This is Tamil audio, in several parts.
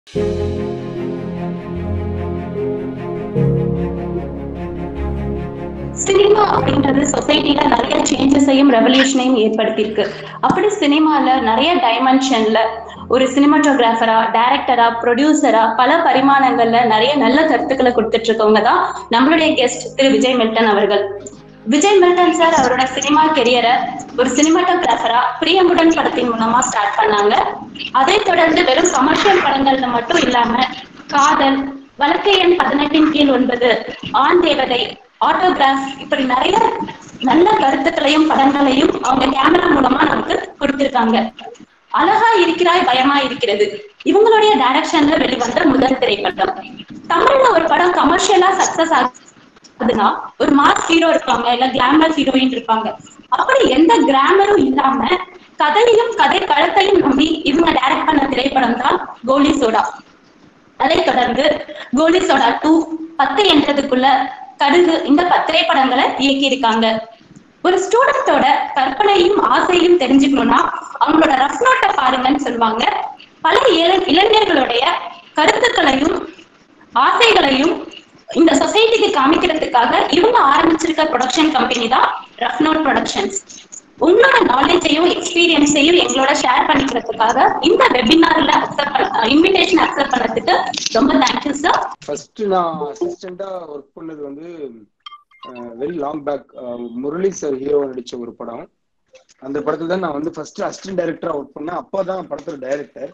சினிமா அப்படின்றது சொசைட்டில நிறைய சேஞ்சஸையும் ரெவல்யூஷனையும் ஏற்படுத்தியிருக்கு அப்படி சினிமால நிறைய டைமென்ஷன்ல ஒரு சினிமாட்டோகிராஃபரா டைரக்டரா ப்ரொடியூசரா பல பரிமாணங்கள்ல நிறைய நல்ல கருத்துக்களை கொடுத்துட்டு இருக்கவங்க தான் நம்மளுடைய கெஸ்ட் திரு விஜய் மில்டன் அவர்கள் விஜய் மில்டன் சார் அவரோட சினிமா கெரியரை ஒரு சினிமாட்டோகிராஃபரா பிரியங்குடன் படத்தின் மூலமா ஸ்டார்ட் பண்ணாங்க அதை தொடர்ந்து வெறும் கமர்ஷியல் படங்கள்ல மட்டும் இல்லாம காதல் வழக்கை எண் பதினெட்டின் கீழ் ஒன்பது ஆண் தேவதை ஆட்டோகிராஃப் இப்படி நிறைய நல்ல கருத்துக்களையும் படங்களையும் அவங்க கேமரா மூலமா நமக்கு கொடுத்திருக்காங்க அழகா இருக்கிறாய் பயமா இருக்கிறது இவங்களுடைய டைரக்ஷன்ல வெளிவந்த முதல் திரைப்படம் தமிழ்ல ஒரு படம் கமர்ஷியலா சக்சஸ் ஆகுதுன்னா ஒரு மாஸ் ஹீரோ இருப்பாங்க இல்ல கிளாமர் ஹீரோயின் இருப்பாங்க அப்படி எந்த கிராமரும் இல்லாம கதையும் கதை களத்தையும் நம்பி இவங்க டைரக்ட் பண்ண திரைப்படம் தான் கோலி சோடா அதை தொடர்ந்து கோலி சோடா டூ பத்து என்றதுக்குள்ள கடுகு இந்த பத்து திரைப்படங்களை இயக்கியிருக்காங்க ஒரு ஸ்டூடெண்டோட கற்பனையும் ஆசையும் தெரிஞ்சுக்கணும்னா அவங்களோட ரஃப் நோட்டை பாருங்கன்னு சொல்லுவாங்க பல இள இளைஞர்களுடைய கருத்துக்களையும் ஆசைகளையும் இந்த சொசைட்டிக்கு காமிக்கிறதுக்காக இவங்க ஆரம்பிச்சிருக்க ப்ரொடக்ஷன் கம்பெனி தான் ரஃப் நோட் ப்ரொடக்ஷன்ஸ் உங்களோட நாலேஜையும் எக்ஸ்பீரியன்ஸையும் எங்களோட ஷேர் பண்ணிக்கிறதுக்காக இந்த வெபினார்ல அக்செப்ட் இன்விடேஷன் அக்செப்ட் பண்ணதுக்கு ரொம்ப தேங்க்யூ சார் ஃபர்ஸ்ட் நான் அசிஸ்டண்டா ஒர்க் பண்ணது வந்து very long back Murali sir hero நடிச்ச ஒரு படம் அந்த படத்துல தான் நான் வந்து ஃபர்ஸ்ட் அசிஸ்டன்ட் டைரக்டரா ஒர்க் பண்ணேன் அப்பா தான் படத்தோட டைரக்டர்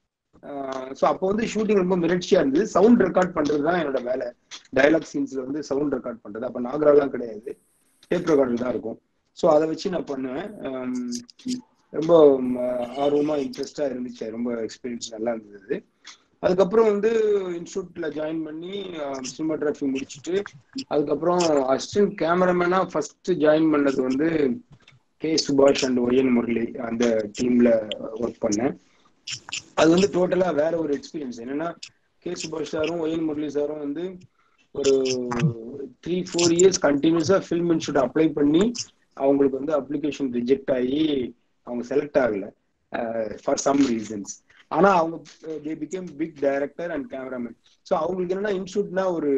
ஸோ அப்போ வந்து ஷூட்டிங் ரொம்ப மிரட்சியா இருந்தது சவுண்ட் ரெக்கார்ட் பண்றது தான் என்னோட வேலை டயலாக் சீன்ஸ்ல வந்து சவுண்ட் ரெக்கார்ட் பண்றது அப்போ நாகராலாம் கிடையாது டேப் ரெக்கார்டர் தான் இருக்கும் ஸோ அதை வச்சு நான் பண்ணுவேன் ரொம்ப ஆர்வமா இன்ட்ரெஸ்டா இருந்துச்சு ரொம்ப எக்ஸ்பீரியன்ஸ் நல்லா இருந்தது அதுக்கப்புறம் வந்து இன்ஸ்டியூட்ல ஜாயின் பண்ணி சினிமாட்ராஃபி முடிச்சுட்டு அதுக்கப்புறம் அசிஸ்டன்ட் கேமராமேனா ஃபர்ஸ்ட் ஜாயின் பண்ணது வந்து கே சுபாஷ் அண்ட் ஒய்என் முரளி அந்த டீம்ல ஒர்க் பண்ணேன் அது வந்து டோட்டலா வேற ஒரு எக்ஸ்பீரியன்ஸ் என்னன்னா கே சுபாஷ் சாரும் ஒய்என் முரளி சாரும் வந்து ஒரு த்ரீ ஃபோர் இயர்ஸ் கண்டினியூஸா ஃபில்ம் இன்ஸ்டியூட் அப்ளை பண்ணி அவங்களுக்கு வந்து அப்ளிகேஷன் ரிஜெக்ட் ஆகி அவங்க செலக்ட் ஆகல ஃபார் சம் ரீசன்ஸ் ஆனா அவங்க they became big director and cameraman so அவங்களுக்கு என்னன்னா இன்ஸ்டியூட்னா ஒரு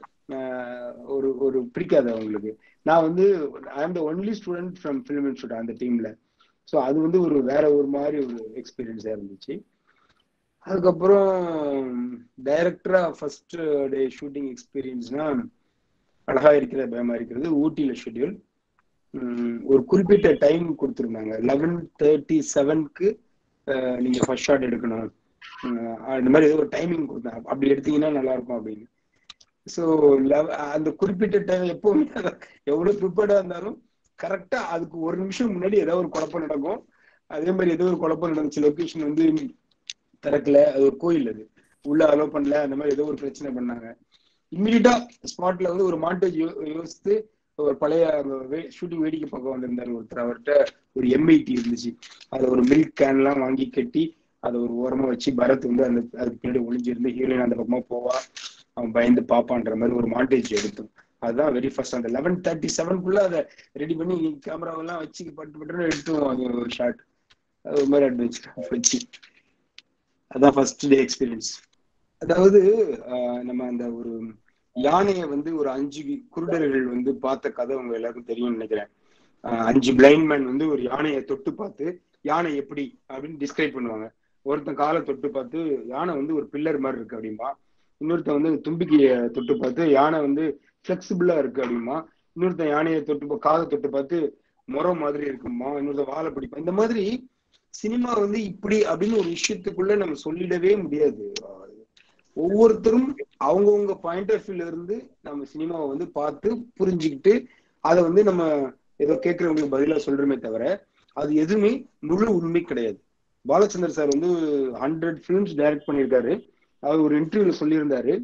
ஒரு ஒரு பிடிக்காது அவங்களுக்கு நான் வந்து I am the only student from film institute அந்த டீம்ல ஸோ அது வந்து ஒரு வேற ஒரு மாதிரி ஒரு எக்ஸ்பீரியன்ஸா இருந்துச்சு அதுக்கப்புறம் டைரக்டரா ஃபர்ஸ்ட் டே ஷூட்டிங் எக்ஸ்பீரியன்ஸ்னா அழகா இருக்கிற பயமா இருக்கிறது ஊட்டியில ஷெட்யூல் ஒரு குறிப்பிட்ட டைம் கொடுத்துருந்தாங்க லெவன் தேர்ட்டி செவனுக்கு நீங்க ஃபர்ஸ்ட் ஷாட் எடுக்கணும் இந்த மாதிரி ஏதோ ஒரு டைமிங் கொடுத்தாங்க அப்படி எடுத்தீங்கன்னா நல்லா இருக்கும் அப்படின்னு ஸோ அந்த குறிப்பிட்ட டைம் எப்பவுமே எவ்வளவு ப்ரிப்பேர்டா இருந்தாலும் கரெக்டா அதுக்கு ஒரு நிமிஷம் முன்னாடி ஏதோ ஒரு குழப்பம் நடக்கும் அதே மாதிரி ஏதோ ஒரு குழப்பம் நடந்துச்சு லொக்கேஷன் வந்து திறக்கல அது ஒரு கோயில் அது உள்ள அலோவ் பண்ணல அந்த மாதிரி ஏதோ ஒரு பிரச்சனை பண்ணாங்க இம்மிடியா ஸ்பாட்ல வந்து ஒரு மாண்டேஜ் யோசித்து ஒரு பழைய ஷூட்டிங் வேடிக்கை பக்கம் வந்திருந்தாரு ஒருத்தர் அவர்கிட்ட ஒரு எம்ஐடி இருந்துச்சு அதை ஒரு மில்க் கேன் எல்லாம் வாங்கி கட்டி அதை ஒரு ஓரமா வச்சு பரத் வந்து அந்த அதுக்கு பின்னாடி ஒளிஞ்சிருந்து ஹீரோயின் அந்த பக்கமா போவா அவன் பயந்து பாப்பான்ற மாதிரி ஒரு மாண்டேஜ் எடுத்தோம் அதுதான் வெரி ஃபர்ஸ்ட் அந்த லெவன் தேர்ட்டி செவனுக்குள்ள அதை ரெடி பண்ணி கேமராவெல்லாம் வச்சு பட்டு பட்டு எடுத்துவோம் அது ஒரு ஷாட் அது ஒரு மாதிரி அட்வென்ச்சர் வச்சு அதான் ஃபர்ஸ்ட் டே எக்ஸ்பீரியன்ஸ் அதாவது நம்ம அந்த ஒரு யானையை வந்து ஒரு அஞ்சு குருடர்கள் வந்து பார்த்த கதை உங்க எல்லாருக்கும் தெரியும்னு நினைக்கிறேன் அஞ்சு பிளைண்ட் மேன் வந்து ஒரு யானையை தொட்டு பார்த்து யானை எப்படி அப்படின்னு டிஸ்கிரைப் பண்ணுவாங்க ஒருத்தன் காலை தொட்டு பார்த்து யானை வந்து ஒரு பில்லர் மாதிரி இருக்கு அப்படிம்பா இன்னொருத்தன் வந்து தும்பிக்கைய தொட்டு பார்த்து யானை வந்து பிளெக்சிபிளா இருக்கு அப்படிமா இன்னொருத்தன் யானையை தொட்டு காதை தொட்டு பார்த்து முறம் மாதிரி இருக்குமா இன்னொருத்தன் வாழை பிடிப்பா இந்த மாதிரி சினிமா வந்து இப்படி அப்படின்னு ஒரு விஷயத்துக்குள்ள நம்ம சொல்லிடவே முடியாது ஒவ்வொருத்தரும் அவங்கவுங்க பாயிண்ட் ஆஃப் வியூல இருந்து நம்ம சினிமாவை வந்து பார்த்து புரிஞ்சுக்கிட்டு அதை வந்து நம்ம ஏதோ கேட்கறவங்களுக்கு பதிலா சொல்றோமே தவிர அது எதுவுமே முழு உண்மை கிடையாது பாலச்சந்தர் சார் வந்து ஹண்ட்ரட் ஃபிலிம்ஸ் டைரக்ட் பண்ணியிருக்காரு அவர் ஒரு இன்டர்வியூல சொல்லியிருந்தாரு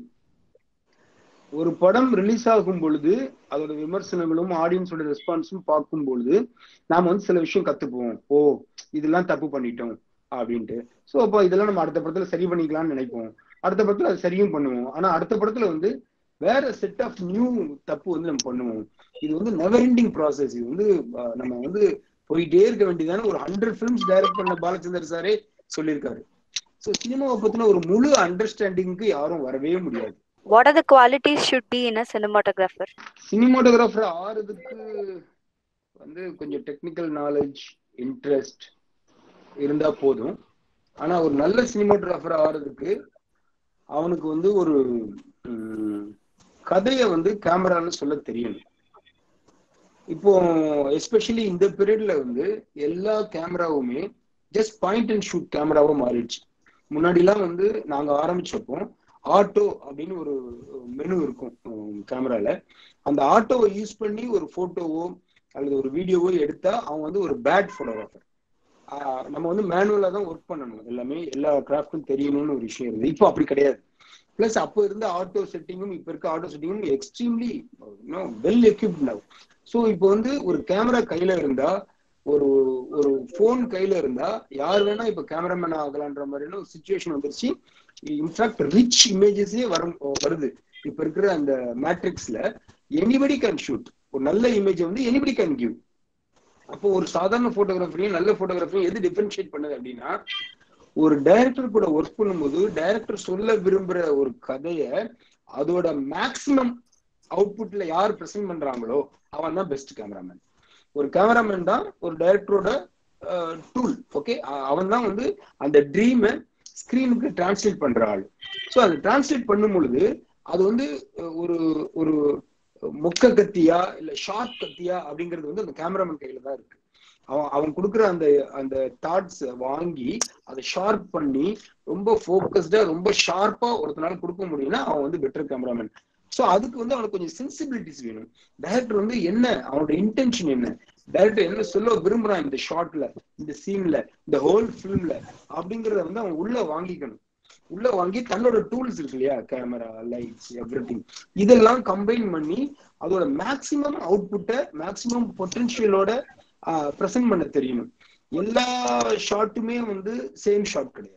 ஒரு படம் ரிலீஸ் ஆகும் பொழுது அதோட விமர்சனங்களும் ஆடியன்ஸோட ரெஸ்பான்ஸும் பார்க்கும் பொழுது நாம வந்து சில விஷயம் கத்துப்போம் ஓ இதெல்லாம் தப்பு பண்ணிட்டோம் அப்படின்ட்டு ஸோ அப்போ இதெல்லாம் நம்ம அடுத்த படத்துல சரி பண்ணிக்கலாம்னு நினைப்போம் அடுத்த படத்துல அது சரியும் பண்ணுவோம் ஆனா அடுத்த படத்துல வந்து வேற செட் ஆஃப் நியூ தப்பு வந்து நம்ம பண்ணுவோம் இது வந்து நெவர் எண்டிங் ப்ராசஸ் இது வந்து நம்ம வந்து போயிட்டே இருக்க வேண்டியதான ஒரு ஹண்ட்ரட் ஃபிலிம்ஸ் டைரக்ட் பண்ண பாலச்சந்தர் சாரே சொல்லியிருக்காரு ஸோ சினிமாவை பத்தின ஒரு முழு அண்டர்ஸ்டாண்டிங்க்கு யாரும் வரவே முடியாது What are the qualities should be in a cinematographer? Cinematographer ஆறதுக்கு வந்து கொஞ்சம் டெக்னிக்கல் நாலேஜ் இன்ட்ரெஸ்ட் இருந்தா போதும் ஆனா ஒரு நல்ல சினிமாட்டோகிராஃபர் ஆறதுக்கு அவனுக்கு வந்து ஒரு ம், கதையை வந்து கேமரான்னு சொல்ல தெரியணும் இப்போ எஸ்பெஷலி இந்த பீரியட்ல வந்து எல்லா கேமராவுமே ஜஸ்ட் பாயிண்ட் அண்ட் ஷூட் கேமராவா மாறிடுச்சு முன்னாடிலாம் வந்து நாங்க ஆரம்பிச்சப்போ ஆட்டோ அப்படின்னு ஒரு மெனு இருக்கும் கேமரால அந்த ஆட்டோவை யூஸ் பண்ணி ஒரு போட்டோவோ அல்லது ஒரு வீடியோவோ எடுத்தா அவன் வந்து ஒரு பேட் போட்டோகிராஃபர் நம்ம வந்து மேனுவலா தான் ஒர்க் பண்ணணும் எல்லாமே எல்லா கிராஃப்டும் தெரியணும்னு ஒரு விஷயம் இருந்து இப்போ அப்படி கிடையாது பிளஸ் அப்போ இருந்த ஆட்டோ செட்டிங்கும் இப்ப இருக்க ஆட்டோ செட்டிங்கும் extremely well equipped now so இப்போ வந்து ஒரு கேமரா கையில இருந்தா ஒரு ஒரு போன் கையில இருந்தா யார் வேணா இப்ப கேமராமேன் ஆகலான்ற மாதிரியான ஒரு சுச்சுவேஷன் வந்துருச்சு இன்ஃபேக்ட் ரிச் இமேஜஸே வரும் வருது இப்ப இருக்கிற அந்த மேட்ரிக்ஸ்ல எனிபடி கேன் ஷூட் ஒரு நல்ல இமேஜ் வந்து எனிபடி கேன் கிவ் அப்போ ஒரு சாதாரண போட்டோகிராஃபரையும் நல்ல போட்டோகிராஃபரையும் எது டிஃபரன்ஷியேட் பண்ணுது அப்படின்னா ஒரு டைரக்டர் கூட ஒர்க் பண்ணும்போது டைரக்டர் சொல்ல விரும்புற ஒரு கதைய அதோட மேக்சிமம் அவுட்புட்ல யார் பிரசன்ட் பண்றாங்களோ அவன் தான் பெஸ்ட் கேமராமேன் ஒரு கேமராமேன் தான் ஒரு டைரக்டரோட டூல் ஓகே அவன் தான் வந்து அந்த ட்ரீமை ஸ்கிரீனுக்கு டிரான்ஸ்லேட் பண்ற ஆள் ஸோ அதை டிரான்ஸ்லேட் பண்ணும் பொழுது அது வந்து அஹ், ஒரு ஒரு மொக்க கத்தியா இல்ல ஷார்ப் கத்தியா அப்படிங்கிறது வந்து அந்த கேமராமேன் கையில தான் இருக்கு அவன் அவன் கொடுக்குற அந்த அந்த தாட்ஸ் வாங்கி அதை ஷார்ப் பண்ணி ரொம்ப ஃபோக்கஸ்டா ரொம்ப ஷார்ப்பா ஒருத்தனால கொடுக்க முடியும்னா அவன் வந்து பெட்டர் கேமராமேன் ஸோ அதுக்கு வந்து அவனுக்கு கொஞ்சம் சென்சிபிலிட்டிஸ் வேணும் டைரக்டர் வந்து என்ன அவனோட இன்டென்ஷன் என்ன டைரக்டர் என்ன சொல்ல விரும்புறான் இந்த ஷார்ட்ல இந்த சீன்ல இந்த ஹோல் ஃபிலிம்ல அப்படிங்கறத வந்து அவன் உள்ள வாங்கிக்கணும் உள்ள வாங்கி தன்னோட டூல்ஸ் இருக்கு இல்லையா கேமரா லைட்ஸ் எவ்ரி இதெல்லாம் கம்பைன் பண்ணி அதோட மேக்சிமம் அவுட்புட்டை மேக்சிமம் பொட்டன்ஷியலோட ப்ரெசென்ட் பண்ண தெரியணும் எல்லா ஷாட்டுமே வந்து சேம் ஷாட் கிடையாது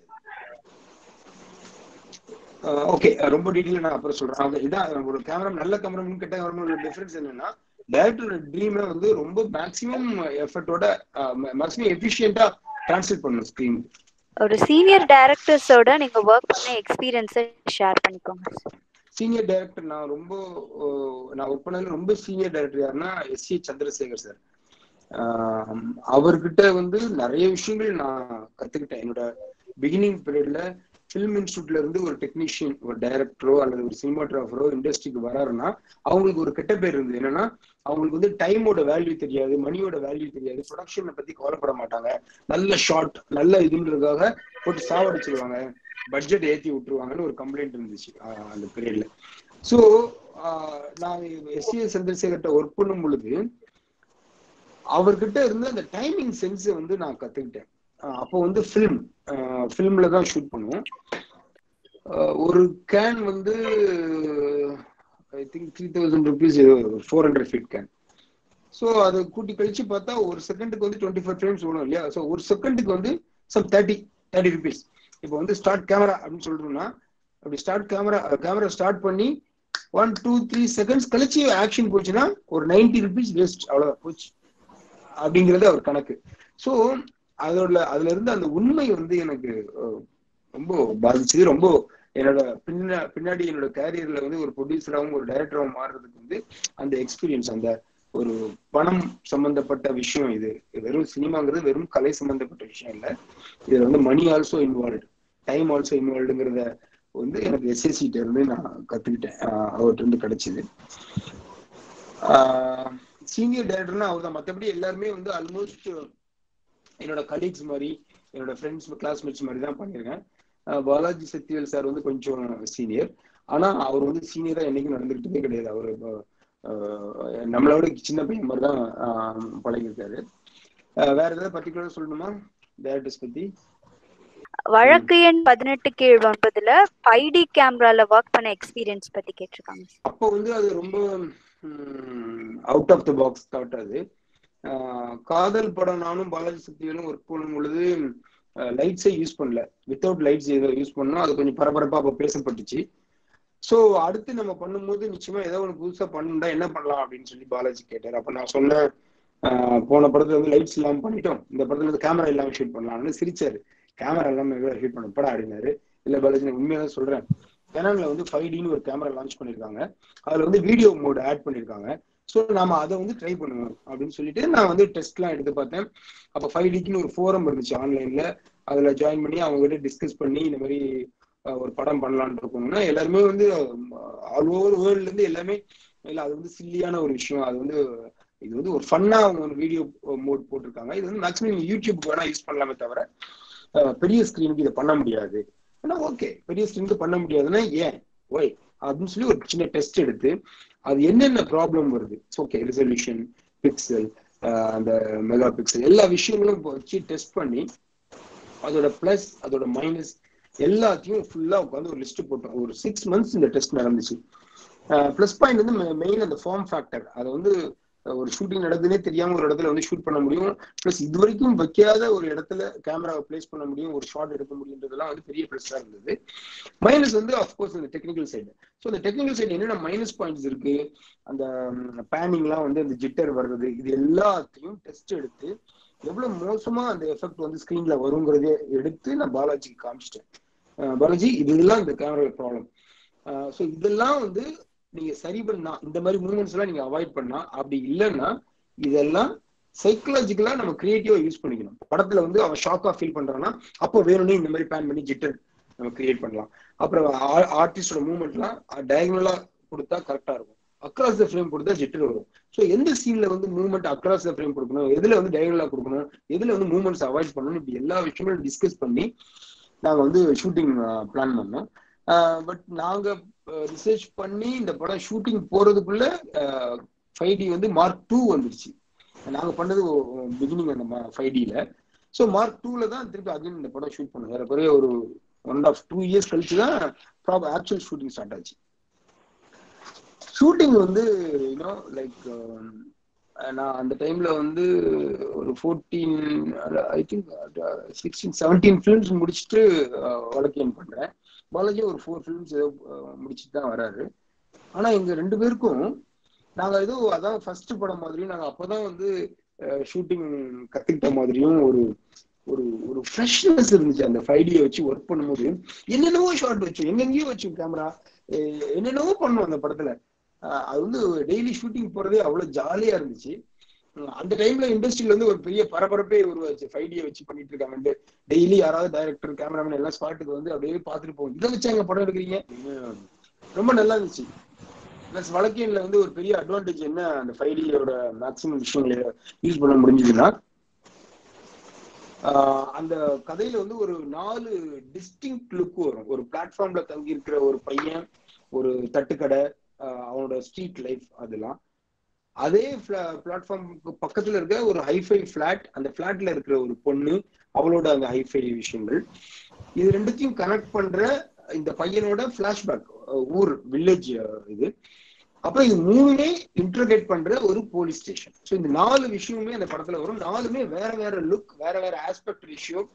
ஓகே ரொம்ப டீட்டெயில் நான் அப்புறம் சொல்றேன் அது இதான் ஒரு கேமரா நல்ல கேமரா கிட்ட கேமரா டிஃபரன்ஸ் என்னன்னா டைரக்டரோட ட்ரீமை வந்து ரொம்ப மேக்ஸிமம் எஃபர்ட்டோட மேக்ஸிமம் எஃபிஷியண்டா டிரான்ஸ்லேட் பண்ணணும் ஸ்கிரீன் ஒரு சீனியர் டைரக்டர்ஸோட நீங்க ஒர்க் பண்ண எக்ஸ்பீரியன்ஸை ஷேர் பண்ணிக்கோங்க சீனியர் டைரக்டர் நான் ரொம்ப அஹ், நான் ஒர்க் பண்ணதுல ரொம்ப சீனியர் டைரக்டர் யாருன்னா எஸ் சி சந்திரசேகர் சார் அவர்கிட்ட வந்து நிறைய விஷயங்கள் நான் கத்துக்கிட்டேன் என்னோட பிகினிங் பீரியட்ல ஃபிலிம் இன்ஸ்டியூட்ல இருந்து ஒரு டெக்னீஷியன் ஒரு டைரக்டரோ அல்லது ஒரு சினிமாட்டோகிராஃபரோ இண்டஸ்ட்ரிக்கு வராருன்னா அவங்களுக்கு ஒரு கெட்ட பேர் இருந்தது என்னன்னா அவங்களுக்கு வந்து டைமோட வேல்யூ தெரியாது மணியோட வேல்யூ தெரியாது ப்ரொடக்ஷனை பத்தி கவலைப்பட மாட்டாங்க நல்ல ஷார்ட் நல்ல இதுன்றதுக்காக போட்டு சாவடிச்சிருவாங்க பட்ஜெட் ஏத்தி விட்டுருவாங்கன்னு ஒரு கம்ப்ளைண்ட் இருந்துச்சு ஆஹ் அந்த பீரியட்ல ஸோ நான் எஸ்சிஎஸ் சந்திரசேகர்கிட்ட ஒர்க் பண்ணும் பொழுது அவர்கிட்ட இருந்து அந்த டைமிங் சென்ஸ் வந்து நான் கத்துக்கிட்டேன் ஆஹ் அப்போ வந்து ஃபிலிம் ஃபிலிம்ல தான் ஷூட் பண்ணுவோம் ஆஹ் ஒரு கேன் வந்து I think three thousand rupees four hundred feet can so அதை கூட்டி கழிச்சு பார்த்தா ஒரு செகண்டுக்கு வந்து டுவெண்ட்டி ஃபைவ் ஃப்ரேம்ஸ் வரும் இல்லையா ஸோ ஒரு செகண்டுக்கு வந்து சம் தேர்ட்டி தேர்ட்டி ருபீஸ் இப்போ வந்து ஸ்டார்ட் கேமரா அப்படின்னு சொல்றோம்னா அப்படி ஸ்டார்ட் கேமரா கேமரா ஸ்டார்ட் பண்ணி ஒன் டூ த்ரீ செகண்ட்ஸ் கழிச்சு ஆக்ஷன் போச்சுன்னா ஒரு நைன்டி ருபீஸ் வேஸ்ட் அவ்வளோதான் போச்சு அப்படிங்கிறது அவர் கணக்கு ஸோ அதோட அதுல இருந்து அந்த உண்மை வந்து எனக்கு அஹ், ரொம்ப பாதிச்சது ரொம்ப என்னோட பின்ன பின்னாடி என்னோட கேரியர்ல வந்து ஒரு ப்ரொடியூசராகவும் ஒரு டைரக்டராகவும் மாறுறதுக்கு வந்து அந்த எக்ஸ்பீரியன்ஸ் அந்த ஒரு பணம் சம்பந்தப்பட்ட விஷயம் இது இது வெறும் சினிமாங்கிறது வெறும் கலை சம்பந்தப்பட்ட விஷயம் இல்ல இதுல வந்து money also involve time also இன்வால்வ்டுங்கிறத வந்து எனக்கு எஸ்எஸ்சிட்ட இருந்து நான் கத்துக்கிட்டேன் ஆஹ் அவர்கிட்ட இருந்து கிடைச்சது சீனியர் டைரக்டர்னா அவர் தான் மற்றபடி எல்லாருமே வந்து ஆல்மோஸ்ட் என்னோட கலீக்ஸ் மாதிரி என்னோட ஃப்ரெண்ட்ஸ் கிளாஸ்மேட்ஸ் மாதிரி தான் பண்ணியிருக்கேன் ஆஹ் பாலாஜி சத்யவேல் சார் வந்து கொஞ்சம் சீனியர் ஆனா அவர் வந்து சீனியரா என்னைக்கும் நடந்துகிட்டதே கிடையாது அவர் நம்மளோட சின்ன பையன் மாதிரி தான் ஆஹ் பழகியிருக்காரு ஆஹ் வேற ஏதாவது பர்டிகுலரா சொல்லணுமா டேரக்டர்ஸ் பத்தி வழக்கு எண் பதினெட்டு கீழ் ஒன்பதுல ஃபைவ் டி கேமரால ஒர்க் பண்ண எக்ஸ்பீரியன்ஸ் பத்தி கேட்டிருக்காங்க அப்போ வந்து அது ரொம்ப out of the box thought அது ஆஹ் காதல் படம் நானும் பாலாஜி சக்திவேலும் ஒர்க் பண்ணும் பொழுது லைட்ஸே யூஸ் பண்ணல வித்தவுட் லைட்ஸ் ஏதோ யூஸ் பண்ணோம் அது கொஞ்சம் பரபரப்பா அப்போ பேசப்பட்டுச்சு ஸோ அடுத்து நம்ம பண்ணும்போது நிச்சயமா ஏதோ ஒன்று புதுசா பண்ணணும்டா என்ன பண்ணலாம் அப்படின்னு சொல்லி பாலாஜி கேட்டார் அப்ப நான் சொன்னேன் ஆஹ் போன படத்துல வந்து லைட்ஸ் இல்லாம பண்ணிட்டோம் இந்த படத்துல வந்து கேமரா இல்லாம ஷூட் பண்ணலாம்னு சிரிச்சாரு கேமரா எல்லாம் ஹீட் பண்ண படம் அப்படின்னாரு இல்ல பாலாஜி நான் உண்மையா தான் சொல்றேன் கேனான்ல வந்து ஃபைவ் டின்னு ஒரு கேமரா லான்ச் பண்ணிருக்காங்க அதுல வந்து வீடியோ மோட் ஆட் பண்ணிருக்காங்க ஸோ நாம அதை வந்து ட்ரை பண்ணுவோம் அப்படின்னு சொல்லிட்டு நான் வந்து டெஸ்ட்லாம் எடுத்து பார்த்தேன் அப்போ ஃபைவ் டிக்குன்னு ஒரு ஃபோரம் இருந்துச்சு ஆன்லைன்ல அதுல ஜாயின் பண்ணி அவங்க கிட்ட டிஸ்கஸ் பண்ணி இந்த மாதிரி அஹ், ஒரு படம் பண்ணலாம்னு இருக்கோம்னா எல்லாருமே வந்து ஆல் ஓவர் வேர்ல்ட்ல இருந்து எல்லாமே இல்ல அது வந்து சில்லியான ஒரு விஷயம் அது வந்து இது வந்து ஒரு ஃபன்னா அவங்க ஒரு வீடியோ மோட் போட்டிருக்காங்க இது வந்து மேக்ஸிமம் நீங்க யூடியூப் வேணா யூஸ் பண்ணலாமே தவிர அஹ், பெரிய ஸ்கிரீனுக்கு இதை பண்ண முடியாது ஆனா ஓகே பெரிய ஸ்கிரீனுக்கு பண்ண முடியாதுன்னா ஏன் ஒய் அப்படின்னு சொல்லி ஒரு சின்ன டெஸ்ட் எடுத்து அது என்னென்ன ப்ராப்ளம் வருது ஓகே ரிசல்யூஷன் பிக்சல் அந்த மெகா பிக்சல் எல்லா விஷயங்களும் இப்ப வச்சு டெஸ்ட் பண்ணி அதோட பிளஸ் அதோட மைனஸ் எல்லாத்தையும் ஃபுல்லா உட்காந்து ஒரு லிஸ்ட் போட்டோம் ஒரு சிக்ஸ் மந்த்ஸ் இந்த டெஸ்ட் நடந்துச்சு ப்ளஸ் பாயிண்ட் வந்து மெயின் அந்த ஃபார்ம் ஃபேக்டர் அதை வந்து அஹ், ஒரு ஷூட்டிங் நடக்குதுன்னே தெரியாம ஒரு இடத்துல வந்து ஷூட் பண்ண முடியும் ப்ளஸ் இது வரைக்கும் வைக்காத ஒரு இடத்துல கேமராவை பிளேஸ் பண்ண முடியும் ஒரு ஷாட் எடுக்க முடியுன்றதெல்லாம் வந்து பெரிய ப்ளஸ்ஸா இருந்தது மைனஸ் வந்து அஃப்கோர்ஸ் இந்த டெக்னிக்கல் சைடு ஸோ இந்த டெக்னிக்கல் சைடு என்னென்ன மைனஸ் பாயிண்ட்ஸ் இருக்கு அந்த பேனிங்லாம் வந்து அந்த ஜிட்டர் வர்றது இது எல்லாத்தையும் டெஸ்ட் எடுத்து எவ்வளவு மோசமா அந்த எஃபெக்ட் வந்து ஸ்கிரீன்ல வருங்கிறதே எடுத்து நான் பாலாஜிக்கு காமிச்சிட்டேன் அஹ் பாலாஜி இதெல்லாம் இந்த கேமரா ப்ராப்ளம் ஸோ இதெல்லாம் வந்து நீங்க சரி பண்ணா இந்த மாதிரி மூமெண்ட்ஸ் எல்லாம் நீங்க அவாய்ட் பண்ணா அப்படி இல்லைன்னா இதெல்லாம் சைக்கலாஜிக்கலா நம்ம கிரியேட்டிவா யூஸ் பண்ணிக்கணும் படத்துல வந்து அவன் ஷாக்கா ஃபீல் பண்றான்னா அப்போ வேணும்னே இந்த மாதிரி பிளான் பண்ணி ஜிட்டர் நம்ம கிரியேட் பண்ணலாம் அப்புறம் ஆர்டிஸ்டோட மூவ்மெண்ட்லாம் டயகனலா கொடுத்தா கரெக்டா இருக்கும் அக்ராஸ் த ஃப்ரேம் கொடுத்தா ஜிட்டர் வரும் ஸோ எந்த சீன்ல வந்து மூவ்மெண்ட் அக்ராஸ் த ஃப்ரேம் கொடுக்கணும் எதுல வந்து டயகனலா கொடுக்கணும் எதுல வந்து மூவ்மெண்ட்ஸ் அவாய்ட் பண்ணணும் இப்படி எல்லா விஷயங்களும் டிஸ்கஸ் பண்ணி நாங்க வந்து ஷூட்டிங் பிளான் பண்ணோம் பட் நாங்க ரிசர்ச் பண்ணி இந்த படம் ஷூட்டிங் போறதுக்குள்ள ஃபைவ் டி வந்து மார்க் டூ வந்துருச்சு நாங்க பண்ணது பிகினிங் அந்த ஃபைவ் டில ஸோ மார்க் டூல தான் திருப்பி அகைன் இந்த படம் ஷூட் பண்ணோம் ஏறக்குறைய ஒரு ஒன் ஆஃப் டூ இயர்ஸ் கழிச்சு தான் ப்ராப்பர் ஆக்சுவல் ஷூட்டிங் ஸ்டார்ட் ஆச்சு ஷூட்டிங் வந்து யூனோ லைக் நான் அந்த டைம்ல வந்து ஒரு fourteen I think sixteen seventeen films முடிச்சுட்டு வழக்கேன் பண்றேன் பாலாஜி ஒரு ஃபோர் ஃபிலிம்ஸ் ஏதோ முடிச்சுட்டு தான் வராரு ஆனா எங்க ரெண்டு பேருக்கும் நாங்க ஏதோ அதான் ஃபர்ஸ்ட் படம் மாதிரியும் நாங்க அப்பதான் வந்து ஷூட்டிங் கத்துக்கிட்ட மாதிரியும் ஒரு ஒரு ஒரு ஃப்ரெஷ்னஸ் இருந்துச்சு அந்த ஃபைவ் டியை வச்சு ஒர்க் பண்ணும்போது என்னென்னவோ ஷார்ட் வச்சோம் எங்கெங்கேயோ வச்சோம் கேமரா என்னென்னவோ பண்ணோம் அந்த படத்துல அது வந்து டெய்லி ஷூட்டிங் போறதே அவ்வளவு ஜாலியா இருந்துச்சு அந்த டைம்ல இண்டஸ்ட்ரியில வந்து ஒரு பெரிய பரபரப்பே உருவாச்சு ஃபைவ் டியை வச்சு பண்ணிட்டு இருக்காங்க டெய்லி யாராவது டைரக்டர் கேமராமேன் எல்லாம் ஸ்பாட்டுக்கு வந்து அப்படியே பார்த்துட்டு போவோம் இதை வச்சு அங்க படம் எடுக்கிறீங்க ரொம்ப நல்லா இருந்துச்சு பிளஸ் வழக்கியன்ல வந்து ஒரு பெரிய அட்வான்டேஜ் என்ன அந்த ஃபைவ் டியோட மேக்சிமம் விஷயங்களை யூஸ் பண்ண முடிஞ்சதுன்னா அந்த கதையில வந்து ஒரு நாலு டிஸ்டிங் லுக் வரும் ஒரு பிளாட்ஃபார்ம்ல தங்கி இருக்கிற ஒரு பையன் ஒரு தட்டுக்கடை அவனோட ஸ்ட்ரீட் லைஃப் அதெல்லாம் அதே பிளாட்ஃபார்முக்கு பக்கத்துல இருக்க ஒரு ஹைஃபை பிளாட் அந்த பிளாட்ல இருக்கிற ஒரு பொண்ணு அவளோட அந்த ஹைஃபை விஷயங்கள் இது ரெண்டுத்தையும் கனெக்ட் பண்ற இந்த பையனோட பிளாஷ்பேக் ஊர் வில்லேஜ் இது அப்ப இது மூணுமே இன்டர்கேட் பண்ற ஒரு போலீஸ் ஸ்டேஷன் ஸோ இந்த நாலு விஷயமுமே அந்த படத்துல வரும் நாலுமே வேற வேற லுக் வேற வேற ஆஸ்பெக்ட் ரேஷியோ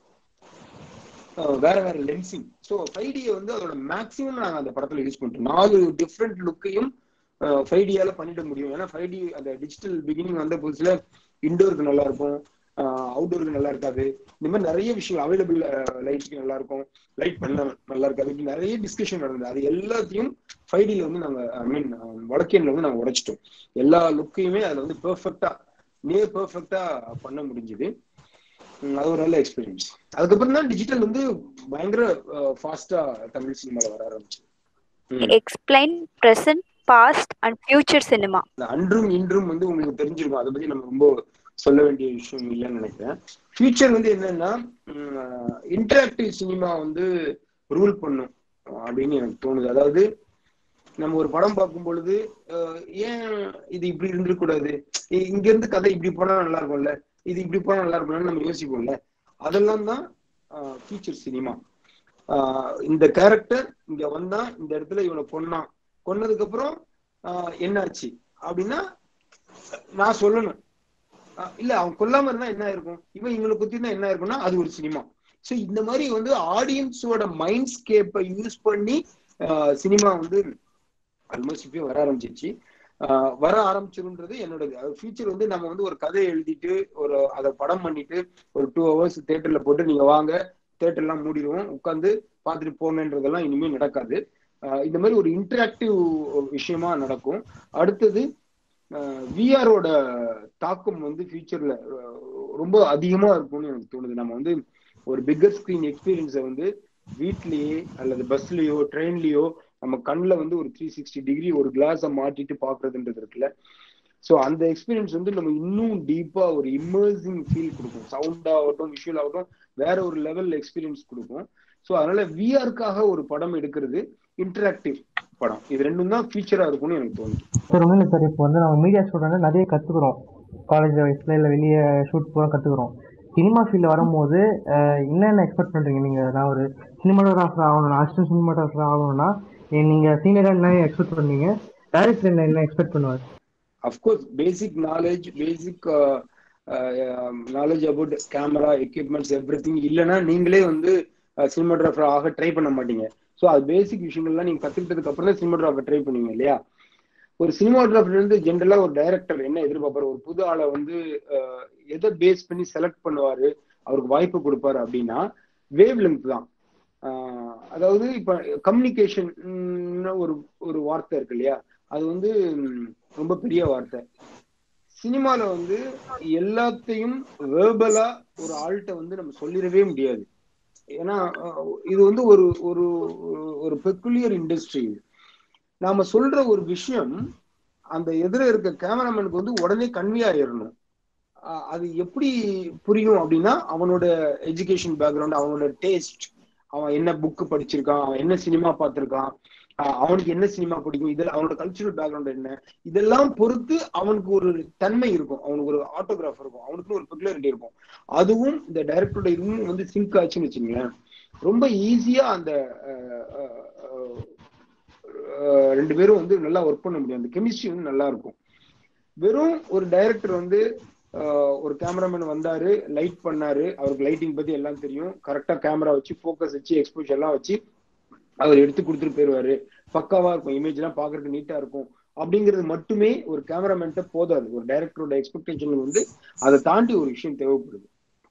வேற வேற லென்சிங் ஸோ ஃபைவ் டியை வந்து அதோட மேக்ஸிமம் நாங்கள் அந்த படத்துல யூஸ் பண்ணிட்டோம் நாலு டிஃப்ரெண்ட் லுக்கையும் ஃபைவ் டியால பண்ணிட முடியும் ஏன்னா ஃபைவ் டி அந்த டிஜிட்டல் பிகினிங் வந்த புதுசுல இண்டோருக்கு நல்லா இருக்கும் அவுட்டோருக்கு நல்லா இருக்காது இந்த மாதிரி நிறைய விஷயம் அவைலபிள் லைட்ஸ்க்கு நல்லா இருக்கும் லைட் பண்ண நல்லா இருக்காது இப்படி நிறைய டிஸ்கஷன் நடந்தது அது எல்லாத்தையும் ஃபைவ் டில வந்து நாங்க ஐ மீன் வடக்கேன்ல வந்து நாங்க உடைச்சிட்டோம் எல்லா லுக்கையுமே அதுல வந்து பெர்ஃபெக்டா நேர் பெர்ஃபெக்டா பண்ண முடிஞ்சுது அது ஒரு நல்ல எக்ஸ்பீரியன்ஸ் அதுக்கப்புறம் தான் டிஜிட்டல் வந்து பயங்கர ஃபாஸ்டா தமிழ் சினிமால வர ஆரம்பிச்சு explain present past and future cinema அன்றும் இன்றும் வந்து உங்களுக்கு தெரிஞ்சிருக்கும் அதை பத்தி நம்ம ரொம்ப சொல்ல வேண்டிய விஷயம் இல்லைன்னு நினைக்கிறேன் ஃபியூச்சர் வந்து என்னன்னா இன்டராக்டிவ் சினிமா வந்து ரூல் பண்ணும் அப்படின்னு எனக்கு தோணுது அதாவது நம்ம ஒரு படம் பார்க்கும் பொழுது ஏன் இது இப்படி இருந்துடக்கூடாது இங்க இருந்து கதை இப்படி போனா நல்லா இருக்கும்ல இது இப்படி போனா நல்லா இருக்கும்னு நம்ம யோசிப்போம்ல அதெல்லாம் தான் ஃபியூச்சர் சினிமா இந்த கேரக்டர் இங்க வந்தா இந்த இடத்துல இவனை கொன்னான் கொன்னதுக்கு அப்புறம் என்னாச்சு அப்படின்னா நான் சொல்லணும் இல்ல அவன் கொல்லாம இருந்தா என்ன இருக்கும் இவன் இவங்களை பத்தி தான் என்ன இருக்கும்னா அது ஒரு சினிமா சோ இந்த மாதிரி வந்து ஆடியன்ஸோட மைண்ட் ஸ்கேப்பை யூஸ் பண்ணி சினிமா வந்து ஆல்மோஸ்ட் இப்பயும் வர ஆரம்பிச்சிருச்சு வர ஆரம்பிச்சிருன்றது என்னோட ஃபியூச்சர் வந்து நம்ம வந்து ஒரு கதை எழுதிட்டு ஒரு அதை படம் பண்ணிட்டு ஒரு டூ ஹவர்ஸ் தேட்டர்ல போட்டு நீங்க வாங்க தேட்டர்லாம் மூடிடுவோம் உட்காந்து பார்த்துட்டு போகணுன்றதெல்லாம் இனிமேல் நடக்காது அஹ் இந்த மாதிரி ஒரு இன்டராக்டிவ் விஷயமா நடக்கும் அடுத்தது விஆரோட தாக்கம் வந்து ஃபியூச்சர்ல ரொம்ப அதிகமா இருக்கும்னு எனக்கு தோணுது நம்ம வந்து ஒரு பிக்கர் ஸ்கிரீன் எக்ஸ்பீரியன்ஸை வந்து வீட்லயே அல்லது பஸ்லயோ ட்ரெயின்லயோ நம்ம கண்ணில் வந்து ஒரு த்ரீ சிக்ஸ்டி டிகிரி ஒரு கிளாஸை மாட்டிட்டு பாக்குறதுன்றது இருக்குல்ல ஸோ அந்த எக்ஸ்பீரியன்ஸ் வந்து நம்ம இன்னும் டீப்பா ஒரு இம்மர்சிங் ஃபீல் கொடுக்கும் சவுண்ட் ஆகட்டும் விஷுவல் ஆகட்டும் வேற ஒரு லெவல் எக்ஸ்பீரியன்ஸ் கொடுக்கும் ஸோ அதனால விஆருக்காக ஒரு படம் எடுக்கிறது இன்டராக்டிவ் படம் இது ரெண்டும் தான் ஃபியூச்சரா இருக்கும்னு எனக்கு தோணுது சார் ஒன்றும் இல்லை சார் இப்போ வந்து நம்ம மீடியா ஸ்டூடெண்ட் நிறைய கற்றுக்குறோம் காலேஜ் வயசில் இல்லை வெளியே ஷூட் போக கற்றுக்குறோம் சினிமா ஃபீல்டில் வரும்போது அஹ், என்னென்ன எக்ஸ்பெக்ட் பண்ணுறீங்க நீங்கள் நான் ஒரு சினிமாட்டோகிராஃபர் ஆகணும் அசிஸ்டன்ட் சினிமாட்டோகிராஃபர் ஆகணும்னா நீங்கள் சீனியராக என்ன எக்ஸ்பெக்ட் பண்ணீங்க டேரக்டர் என்ன என்ன எக்ஸ்பெக்ட் பண்ணுவார் of course basic knowledge basic knowledge about camera equipments everything இல்லைன்னா நீங்களே வந்து சினிமாட்டோகிராஃபர் ஆக ட்ரை பண்ண மாட்டீங்க ஸோ அது பேசிக் விஷயங்கள்லாம் நீங்க கத்துக்கிட்டதுக்கு அப்புறம் தான் சினிமாட்டோகிராஃபர் ட்ரை பண்ணுவீங்க இல்லையா ஒரு சினிமாட்டோகிராஃபர் வந்து ஜென்ரலா ஒரு டைரக்டர் என்ன எதிர்பார்ப்பாரு ஒரு புது ஆளை வந்து அஹ், எதை பேஸ் பண்ணி செலக்ட் பண்ணுவாரு அவருக்கு வாய்ப்பு கொடுப்பாரு அப்படின்னா வேவ் லென்த் தான் ஆஹ், அதாவது இப்ப கம்யூனிகேஷன் ஒரு ஒரு வார்த்தை இருக்கு இல்லையா அது வந்து ம், ரொம்ப பெரிய வார்த்தை சினிமால வந்து எல்லாத்தையும் வேர்பலா ஒரு ஆள்கிட்ட வந்து நம்ம சொல்லிடவே முடியாது ஏன்னா அஹ், இது வந்து ஒரு ஒரு ஒரு பெக்குலியர் இண்டஸ்ட்ரி நாம சொல்ற ஒரு விஷயம் அந்த எதிர இருக்க கேமராமேனுக்கு வந்து உடனே கன்வே ஆயிடணும் அஹ், அது எப்படி புரியும் அப்படின்னா அவனோட எஜுகேஷன் பேக்ரவுண்ட் அவனோட டேஸ்ட் அவன் என்ன புக்கு படிச்சிருக்கான் அவன் என்ன சினிமா பார்த்திருக்கான் அஹ், அவனுக்கு என்ன சினிமா பிடிக்கும் இதெல்லாம் அவனோட கல்ச்சுரல் பேக்ரவுண்ட் என்ன இதெல்லாம் பொறுத்து அவனுக்கு ஒரு தன்மை இருக்கும் அவனுக்கு ஒரு ஆட்டோகிராஃப் இருக்கும் அவனுக்கு ஒரு பெகுலாரிட்டி இருக்கும் அதுவும் இந்த டைரக்டரோட இதுவும் வந்து சிங்க் ஆச்சுன்னு வச்சுங்களேன் ரொம்ப ஈஸியா அந்த அஹ், அஹ், அஹ், அஹ், ரெண்டு பேரும் வந்து நல்லா ஒர்க் பண்ண முடியும் அந்த கெமிஸ்ட்ரி வந்து நல்லா இருக்கும் வெறும் ஒரு டைரக்டர் வந்து அஹ், ஒரு கேமராமேன் வந்தாரு லைட் பண்ணாரு அவருக்கு லைட்டிங் பத்தி எல்லாம் தெரியும் கரெக்டா கேமரா வச்சு ஃபோக்கஸ் வச்சு எக்ஸ்போஷர் எல்லாம் வச்சு அவர் எடுத்து கொடுத்துட்டு போயிருவாரு பக்காவா இருக்கும் இமேஜ் எல்லாம் பாக்குறதுக்கு நீட்டா இருக்கும் அப்படிங்கிறது மட்டுமே ஒரு கேமராமேன்ட்ட போதாது ஒரு டைரக்டரோட எக்ஸ்பெக்டேஷன் வந்து அதை தாண்டி ஒரு விஷயம் தேவைப்படுது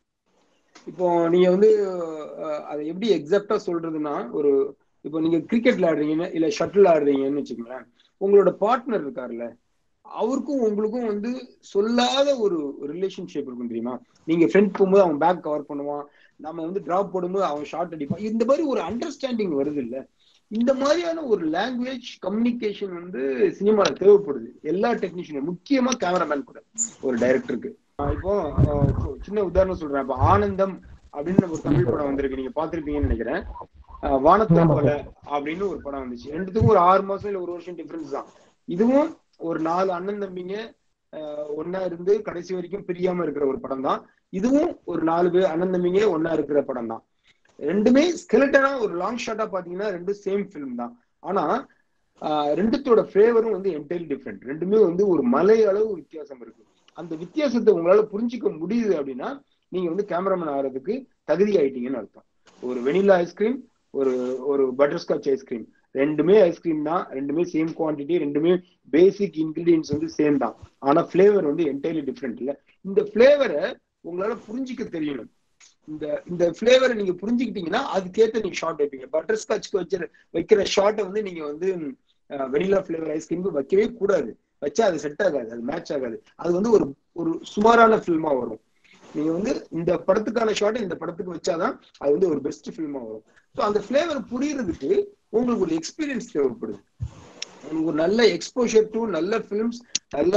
இப்போ நீங்க வந்து அஹ், அதை எப்படி எக்ஸாக்டா சொல்றதுன்னா ஒரு இப்போ நீங்க கிரிக்கெட்ல ஆடுறீங்கன்னா இல்ல ஷட்டில் ஆடுறீங்கன்னு வச்சுக்கோங்களேன் உங்களோட பார்ட்னர் இருக்காருல்ல அவருக்கும் உங்களுக்கும் வந்து சொல்லாத ஒரு ரிலேஷன்ஷிப் இருக்கும் தெரியுமா நீங்க ஃப்ரெண்ட் போகும்போது அவன் பேக் கவர் பண்ணுவான் நம்ம வந்து டிராப் போடும்போது அவன் ஷார்ட் அடிப்பான் இந்த மாதிரி ஒரு அண்டர்ஸ்டாண்டிங் வருது இல்ல இந்த மாதிரியான ஒரு லாங்குவேஜ் கம்யூனிகேஷன் வந்து சினிமால தேவைப்படுது எல்லா டெக்னீஷியனும் முக்கியமா கேமராமேன் கூட ஒரு டைரக்டருக்கு இப்போ அஹ், சின்ன உதாரணம் சொல்றேன் இப்போ ஆனந்தம் அப்படின்னு ஒரு தமிழ் படம் வந்திருக்கு நீங்க பாத்திருப்பீங்கன்னு நினைக்கிறேன் அஹ், வானத்தை ஆமா போல அப்படின்னு ஒரு படம் வந்துச்சு ரெண்டுத்துக்கும் ஒரு ஆறு மாசம் இல்ல ஒரு வருஷம் டிஃபரன்ஸ் தான் இதுவும் ஒரு நாலு அண்ணன் தம்பிங்க அஹ், ஒண்ணா இருந்து கடைசி வரைக்கும் பிரியாம இருக்கிற ஒரு படம் தான் இதுவும் ஒரு நாலு பேர் அண்ணன் தம்பிங்க ஒண்ணா இருக்கிற படம் தான் ரெண்டுமே ஸ்கெலட்டனா ஒரு லாங் ஷாட்டா பாத்தீங்கன்னா ரெண்டும் சேம் ஃபிலிம் தான் ஆனா ஆஹ், ரெண்டுத்தோட ஃபிளேவரும் வந்து என்டையர் டிஃப்ரெண்ட் ரெண்டுமே வந்து ஒரு மலை அளவு வித்தியாசம் இருக்கு அந்த வித்தியாசத்தை உங்களால புரிஞ்சுக்க முடியுது அப்படின்னா நீங்க வந்து கேமராமேன் ஆகிறதுக்கு தகுதி ஆயிட்டீங்கன்னு அர்த்தம் ஒரு வெனிலா ஐஸ்கிரீம் ஒரு ஒரு பட்டர்ஸ்காட்ச் ஐஸ்கிரீம் ரெண்டுமே ஐஸ்கிரீம் தான் ரெண்டுமே சேம் குவாண்டிட்டி ரெண்டுமே பேசிக் இன்கிரீடியன்ஸ் வந்து சேம் தான் ஆனா ஃபிளேவர் வந்து என்டையர்லி டிஃப்ரெண்ட் இல்ல இந்த ஃபிளேவரை உங்களால புரிஞ்சிக்க தெரியணும் இந்த இந்த ஃபிளேவரை நீங்க புரிஞ்சுக்கிட்டீங்கன்னா அதுக்கேத்த நீங்க ஷார்ட் வைப்பீங்க பட்டர் ஸ்காட்ச்க்கு வச்சு வைக்கிற ஷார்ட்டை வந்து நீங்க வந்து வெனிலா ஃபிளேவர் ஐஸ்கிரீமுக்கு வைக்கவே கூடாது வச்சா அது செட் ஆகாது அது மேட்ச் ஆகாது அது வந்து ஒரு ஒரு சுமாரான ஃபில்மா வரும் நீங்க வந்து இந்த படத்துக்கான ஷார்ட் இந்த படத்துக்கு வச்சாதான் அது வந்து ஒரு பெஸ்ட் ஃபில்மா வரும் ஸோ அந்த ஃபிளேவர் புரியறதுக்கு உங்களுக்கு ஒரு எக்ஸ்பீரியன்ஸ் தேவைப்படுது உங்களுக்கு ஒரு நல்ல எக்ஸ்போஷர் டு நல்ல ஃபிலிம்ஸ் நல்ல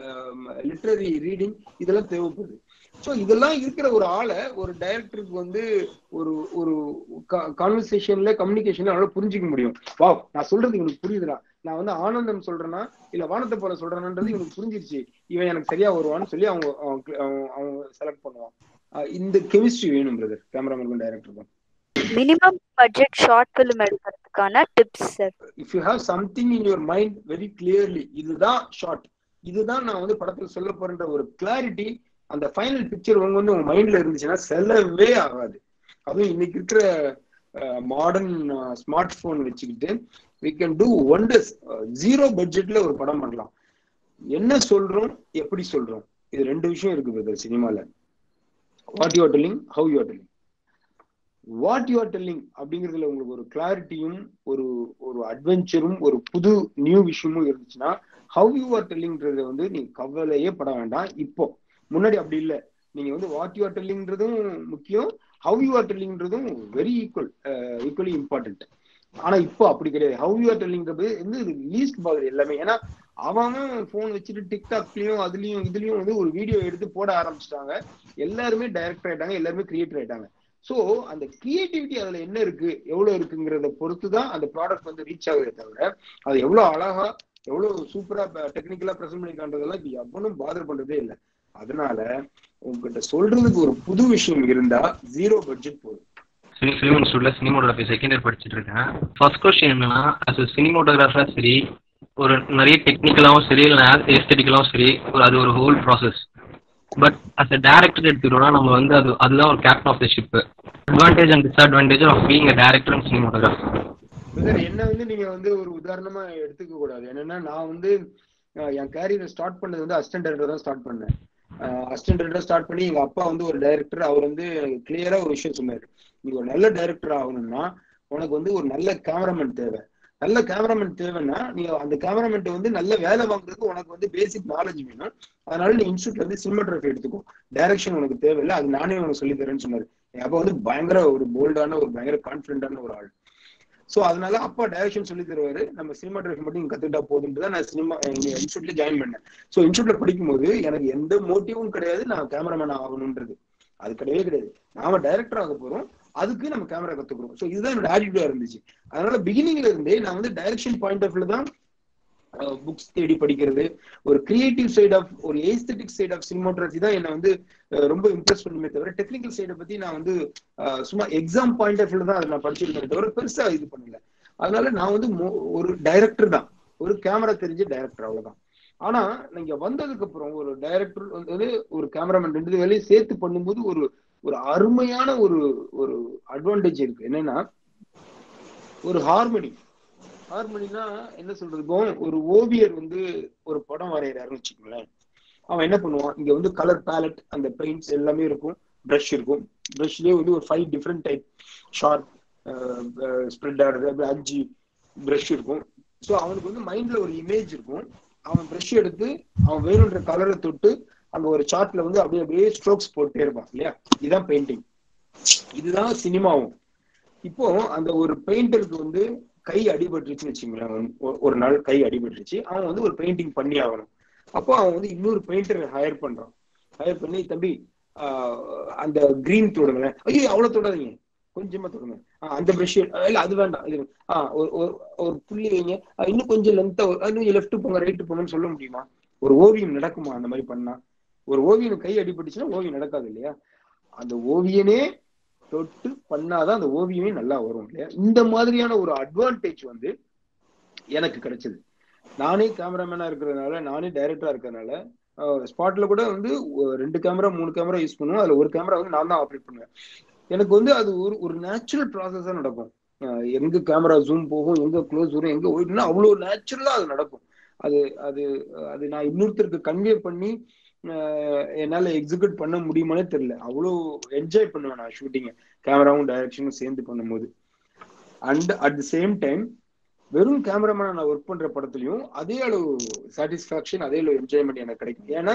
லிட்ரரி ரீடிங் இதெல்லாம் தேவைப்படுது ஸோ இதெல்லாம் இருக்கிற ஒரு ஆளை ஒரு டைரக்டருக்கு வந்து ஒரு ஒரு கான்வர்சேஷன்ல கம்யூனிகேஷன்ல அவனால புரிஞ்சுக்க முடியும் வா நான் சொல்றது இவனுக்கு புரியுதுடா நான் வந்து ஆனந்தம் சொல்றேன்னா இல்ல வானத்தை போல சொல்றேன்ன்றது இவனுக்கு புரிஞ்சிருச்சு இவன் எனக்கு சரியா வருவான்னு சொல்லி அவங்க அவங்க- அவங்க- அவங்க செலக்ட் பண்ணுவான் அஹ் இந்த கெமிஸ்ட்ரி வேணும் பிரதர் கேமராமேனுக்கும் டைரக்டருக்கும் மினிமம் பட்ஜெட் ஷார்ட் ஃபிலிம் எடுக்கிறதுக்கான tips sir if you have something in your mind very clearly இதுதான் ஷார்ட் இதுதான் நான் வந்து படத்துல சொல்ல போறேன்ற ஒரு கிளாரிட்டி அந்த ஃபைனல் பிக்சர் உங்க வந்து உங்க மைண்ட்ல இருந்துச்சுன்னா செல்லவே ஆகாது அதுவும் இன்னைக்கு இருக்கிற மாடர்ன் ஸ்மார்ட் போன் வச்சுக்கிட்டு we can do wonders zero பட்ஜெட்ல ஒரு படம் பண்ணலாம் என்ன சொல்றோம் எப்படி சொல்றோம் இது ரெண்டு விஷயம் இருக்கு பிரதர் சினிமால what you telling how you telling what you are telling அப்படிங்கிறதுல உங்களுக்கு ஒரு கிளாரிட்டியும் ஒரு ஒரு அட்வென்ச்சரும் ஒரு புது நியூ விஷயமும் இருந்துச்சுன்னா ஹவ் யூ ஆர் டெல்லிங்கிறத வந்து நீங்க கவலையே பட வேண்டாம் இப்போ முன்னாடி அப்படி இல்லை நீங்க வந்து வாட் யூ ஆர் டெல்லிங்கிறதும் முக்கியம் ஹவ் யூ ஆர் டெல்லிங்கிறதும் வெரி ஈக்குவல் ஈக்குவலி இம்பார்ட்டன்ட் ஆனா இப்போ அப்படி கிடையாது ஹவ் யூ ஆர் டெல்லிங்கிறது வந்து லீஸ்ட் பாக்குறது எல்லாமே ஏன்னா அவன் போன் வச்சுட்டு டிக்டாக்லயும் அதுலயும் இதுலயும் வந்து ஒரு வீடியோ எடுத்து போட ஆரம்பிச்சிட்டாங்க எல்லாருமே டைரக்டர் ஆயிட்டாங்க எல்லாருமே கிரியேட்டர் ஆயிட்டாங்க சோ அந்த கிரியேட்டிவிட்டி அதுல என்ன இருக்கு எவ்வளவு இருக்குங்கிறத பொறுத்து தான் அந்த ப்ராடக்ட் வந்து ரீச் ஆகுதே தவிர அது எவ்வளவு அழகா எவ்வளவு சூப்பரா டெக்னிக்கலா ப்ரெசென்ட் பண்ணி காண்றதெல்லாம் இப்ப எவனும் பாதர் பண்றதே இல்லை அதனால உங்ககிட்ட சொல்றதுக்கு ஒரு புது விஷயம் இருந்தா ஜீரோ பட்ஜெட் போதும் ஃபிலிம் இன்ஸ்டியூட்ல சினிமோட்டோகிராஃபி செகண்ட் இயர் படிச்சுட்டு இருக்கேன் ஃபர்ஸ்ட் கொஸ்டின் என்னன்னா அஸ் சினிமோட்டோகிராஃபரா சரி ஒரு நிறைய டெக்னிக்கலாவும் சரி இல்லை எஸ்தட்டிக்கலாவும் சரி ஒரு அது ஒரு whole process but as a director எடுத்துக்கிட்டோம்னா நம்ம வந்து அது அதுதான் ஒரு captain of the ship advantage and disadvantage of being a director and cinematographer brother என்ன வந்து நீங்க வந்து ஒரு உதாரணமா எடுத்துக்க கூடாது என்னன்னா நான் வந்து அஹ், என் கேரியரை ஸ்டார்ட் பண்ணது வந்து அசிஸ்டன்ட் டைரக்டர் தான் ஸ்டார்ட் பண்ணேன் அசிஸ்டன்ட் டைரக்டர் ஸ்டார்ட் பண்ணி எங்க அப்பா வந்து ஒரு டைரக்டர் அவர் வந்து கிளியரா ஒரு விஷயம் சொன்னாரு நீ ஒரு நல்ல டைரக்டர் ஆகணும்னா உனக்கு வந்து ஒரு நல்ல கேமராமேன் தேவை நல்ல கேமராமேன் தேவைன்னா நீ அந்த கேமராமேன் வந்து நல்ல வேலை வாங்குறதுக்கு உனக்கு வந்து பேசிக் நாலேஜ் வேணும் அதனால நீ இன்ஸ்டியூட்ல வந்து சினிமாட்டோகிராஃபி எடுத்துக்கோ டைரக்ஷன் உனக்கு தேவையில்லை அது நானே உனக்கு சொல்லி தரேன்னு சொன்னாரு என் அப்பா வந்து பயங்கர ஒரு போல்டான ஒரு பயங்கர கான்பிடண்டான ஒரு ஆள் சோ அதனால அப்பா டைரக்ஷன் சொல்லி தருவாரு நம்ம சினிமாட்டோகிராஃபி மட்டும் நீங்க கத்துக்கிட்டா போதுன்ட்டு தான் நான் சினிமா இன்ஸ்டியூட்ல ஜாயின் பண்ணேன் சோ இன்ஸ்டியூட்ல படிக்கும்போது எனக்கு எந்த மோட்டிவும் கிடையாது நான் கேமராமேன் ஆகணும்ன்றது அது கிடையவே கிடையாது நாம டைரக்டர் ஆக போறோம் அதுக்கு நம்ம கேமரா கத்துக்கிறோம் சோ இதுதான் என்னோட ஆட்டிடியூடா இருந்துச்சு அதனால பிகினிங்ல இருந்தே நான் வந்து டைரக்ஷன் பாயிண்ட் ஆஃப் தான் புக்ஸ் தேடி படிக்கிறது ஒரு கிரியேட்டிவ் சைட் ஆஃப் ஒரு ஏஸ்தட்டிக் சைட் ஆஃப் சினிமோட்டோகிராஃபி தான் என்ன வந்து அஹ், ரொம்ப இம்ப்ரெஸ் பண்ணுமே தவிர டெக்னிக்கல் சைடை பத்தி நான் வந்து அஹ், சும்மா எக்ஸாம் பாயிண்ட் ஆஃப் தான் அதை நான் படிச்சிருக்கேன் தவிர பெருசா இது பண்ணல அதனால நான் வந்து மோ- ஒரு டைரக்டர் தான் ஒரு கேமரா தெரிஞ்ச டைரக்டர் அவ்வளவுதான் ஆனா நீங்க வந்ததுக்கு அப்புறம் ஒரு டைரக்டர் வந்து ஒரு கேமராமேன் ரெண்டு வேலையும் சேர்த்து பண்ணும்போது ஒரு ஒரு அருமையான ஒரு ஒரு அட்வான்டேஜ் இருக்கு என்னன்னா ஒரு ஹார்மனி ஹார்மனினா என்ன சொல்றது இப்போ ஒரு ஓவியர் வந்து ஒரு படம் வரைகிறாருன்னு வச்சுக்கோங்களேன் அவன் என்ன பண்ணுவான் இங்க வந்து கலர் பேலட் அந்த பெயிண்ட்ஸ் எல்லாமே இருக்கும் ப்ரஷ் இருக்கும் ப்ரஷ்லயே வந்து ஒரு five different type sharp spread ஆடுறது அப்படி அஞ்சு ப்ரஷ் இருக்கும் ஸோ அவனுக்கு வந்து மைண்ட்ல ஒரு இமேஜ் இருக்கும் அவன் ப்ரஷ் எடுத்து அவன் வேணுன்ற கலரை தொட்டு அங்க ஒரு சார்ட்ல வந்து அப்படியே அப்படியே ஸ்ட்ரோக்ஸ் போட்டே இருப்பான் இல்லையா இதுதான் பெயிண்டிங் இதுதான் சினிமாவும் இப்போ அந்த ஒரு பெயிண்டருக்கு வந்து கை அடிபட்டுருச்சுன்னு வச்சுங்களேன் ஒரு- ஒரு நாள் கை அடிபட்டுருச்சு அவன் வந்து ஒரு பெயிண்டிங் பண்ணி ஆகணும் அப்போ அவன் வந்து இன்னொரு பெயிண்டர் ஹையர் பண்றான் ஹையர் பண்ணி தம்பி ஆஹ், அந்த கிரீன் தொடுங்களேன் ஐயோ அவ்வளவு தொடாதீங்க கொஞ்சமா தொடுங்க ஆஹ், அந்த ப்ரஷ் இல்ல அது வேண்டாம் இது ஆஹ் ஒரு ஒரு ஒரு புள்ளி வைங்க ஆஹ், இன்னும் கொஞ்சம் லென்த்தா இன்னும் லெஃப்ட் போங்க ரைட் போங்கன்னு சொல்ல முடியுமா ஒரு ஓவியம் நடக்குமா அந்த மாதிரி பண்ணா ஒரு ஓவியம் கை அடிபட்டுச்சுன்னா ஓவியம் நடக்காது இல்லையா அந்த ஓவியனே தொட்டு பண்ணாதான் அந்த ஓவியமே நல்லா வரும் இல்லையா இந்த மாதிரியான ஒரு அட்வான்டேஜ் வந்து எனக்கு கிடைச்சது நானே கேமராமேனா இருக்கிறதுனால நானே டைரக்டரா இருக்கிறதுனால ஸ்பாட்ல கூட வந்து ஒ- ரெண்டு கேமரா மூணு கேமரா யூஸ் பண்ணுவேன் அதுல ஒரு கேமரா வந்து நான் தான் ஆப்ரேட் பண்ணுவேன் எனக்கு வந்து அது ஒரு ஒரு நேச்சுரல் ப்ராசஸா நடக்கும் அஹ் எங்க கேமரா ஜூம் போகும் எங்க க்ளோஸ் வரும் எங்க ஓடினா அவ்வளவு நேச்சுரலா அது நடக்கும் அது அது அது நான் இன்னொருத்தருக்கு கன்வே பண்ணி அஹ் என்னால எக்ஸிக்யூட் பண்ண முடியுமானே தெரியல அவ்வளோ என்ஜாய் பண்ணுவேன் நான் ஷூட்டிங்க கேமராவும் டைரக்ஷனும் சேர்ந்து பண்ணும்போது and at the same time வெறும் கேமராமேனா நான் ஒர்க் பண்ற படத்துலயும் அதே அளவு சாட்டிஸ்ஃபேக்ஷன் அதே அளவு என்ஜாய்மெண்ட் எனக்கு கிடைக்கும் ஏன்னா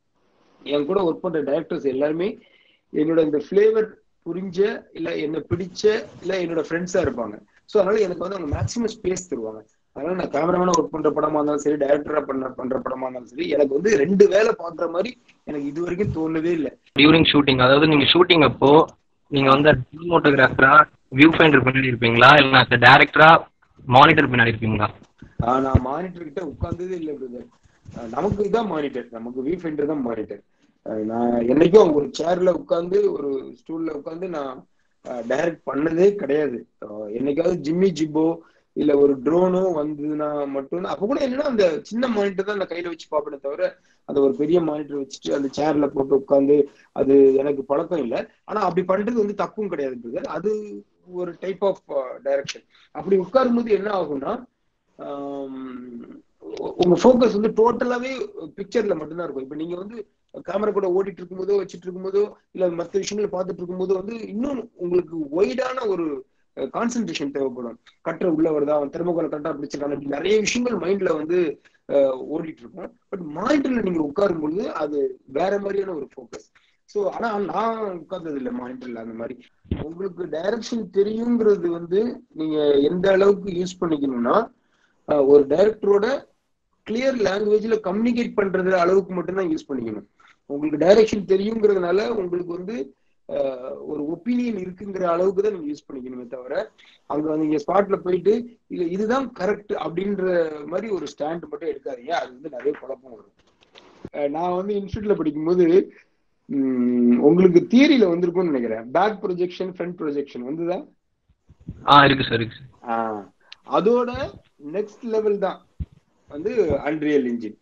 என் கூட ஒர்க் பண்ற டைரக்டர்ஸ் எல்லாருமே என்னோட இந்த ஃபிளேவர் புரிஞ்ச இல்ல என்ன பிடிச்ச இல்ல என்னோட ஃப்ரெண்ட்ஸா இருப்பாங்க ஸோ அதனால எனக்கு வந்து அவங்க மேக்ஸிமம் ஸ்பேஸ் தருவாங்க அதனால நான் கேமராமேனா ஒர்க் பண்ற படமா இருந்தாலும் சரி டைரக்டரா பண்ண பண்ற படமா இருந்தாலும் சரி எனக்கு வந்து ரெண்டு வேலை பாக்குற மாதிரி எனக்கு இது வரைக்கும் தோணுதே இல்லை டியூரிங் ஷூட்டிங் அதாவது நீங்க ஷூட்டிங் அப்போ நீங்க வந்து சினிமோட்டோகிராஃபரா வியூ ஃபைண்டர் பின்னாடி இருப்பீங்களா இல்ல டேரக்டரா மானிட்டர் பின்னாடி இருப்பீங்களா ஆஹ் நான் மானிட்டர் கிட்ட உட்கார்ந்ததே இல்லை பிரதர் நமக்கு இதான் மானிட்டர் நமக்கு வியூ ஃபைண்டர் தான் மானிட்டர் நான் என்னைக்கும் ஒரு சேர்ல உட்கார்ந்து ஒரு ஸ்டூல்ல உட்கார்ந்து நான் டைரக்ட் பண்ணதே கிடையாது அஹ் என்னைக்காவது ஜிம்மி ஜிப்போ இல்ல ஒரு ட்ரோனோ வந்ததுன்னா மட்டும் அப்ப கூட என்னன்னா அந்த சின்ன மானிட்டர் தான் நான் கையில வச்சு பார்ப்பேனே தவிர அந்த ஒரு பெரிய மானிட்டர் வச்சுட்டு அந்த சேர்ல போட்டு உட்கார்ந்து அது எனக்கு பழக்கம் இல்லை ஆனா அப்படி பண்றது வந்து தப்பும் கிடையாது பிரதர் அது ஒரு டைப் ஆஃப் டைரக்ஷன் அப்படி உட்காரும் போது என்ன ஆகும்னா ஆம், உ- உங்க ஃபோக்கஸ் வந்து டோட்டலாவே பிக்சர்ல மட்டும்தான் இருக்கும் இப்ப நீங்க வந்து கேமரா கூட ஓடிட்டு இருக்கும்போதோ வச்சுட்டு இருக்கும்போதோ இல்ல மத்த விஷயங்களை பார்த்துட்டு இருக்கும்போதோ வந்து இன்னும் உங்களுக்கு ஒய்டான ஒரு கான்சென்ட்ரேஷன் தேவைப்படும் கட்டுற உள்ள வருதா அவன் தெர்மோகோலை கரெக்டா பிடிச்சிருக்கான் இப்படி நிறைய விஷயங்கள் மைண்ட்ல வந்து அஹ், ஓடிட்டு இருக்கும் பட் மானிட்டர்ல நீங்க உட்காரும் பொழுது அது வேற மாதிரியான ஒரு ஃபோக்கஸ் ஸோ ஆனா நான் உட்கார்ந்தது இல்லை மானிட்டர்ல அந்த மாதிரி உங்களுக்கு டைரக்ஷன் தெரியுங்கிறது வந்து நீங்க எந்த அளவுக்கு யூஸ் பண்ணிக்கணும்னா அஹ், ஒரு டைரக்டரோட கிளியர் லாங்குவேஜ்ல கம்யூனிகேட் பண்றது அளவுக்கு மட்டும்தான் யூஸ் பண்ணிக்கணும் உங்களுக்கு டைரக்ஷன் தெரியுங்கிறதுனால உங்களுக்கு வந்து அஹ், ஒரு ஒப்பீனியன் இருக்குங்கிற அளவுக்கு தான் நீங்க யூஸ் பண்ணிக்கணுமே தவிர அங்க நீங்க ஸ்பாட்ல போயிட்டு இல்ல இதுதான் கரெக்ட் அப்படின்ற மாதிரி ஒரு ஸ்டாண்ட் மட்டும் எடுக்காதீங்க அது வந்து நிறைய குழப்பம் வரும் அஹ், நான் வந்து இன்ஸ்டியூட்ல படிக்கும்போது உம், உங்களுக்கு தியரியில வந்திருக்கும்னு நினைக்கிறேன் பேக் ப்ரொஜெக்ஷன் ஃப்ரண்ட் ப்ரொஜெக்ஷன் வந்துதா ஆ இருக்கு சார் இருக்கு சார் ஆஹ் அதோட நெக்ஸ்ட் லெவல் தான் வந்து அன்ரியல் இன்ஜின்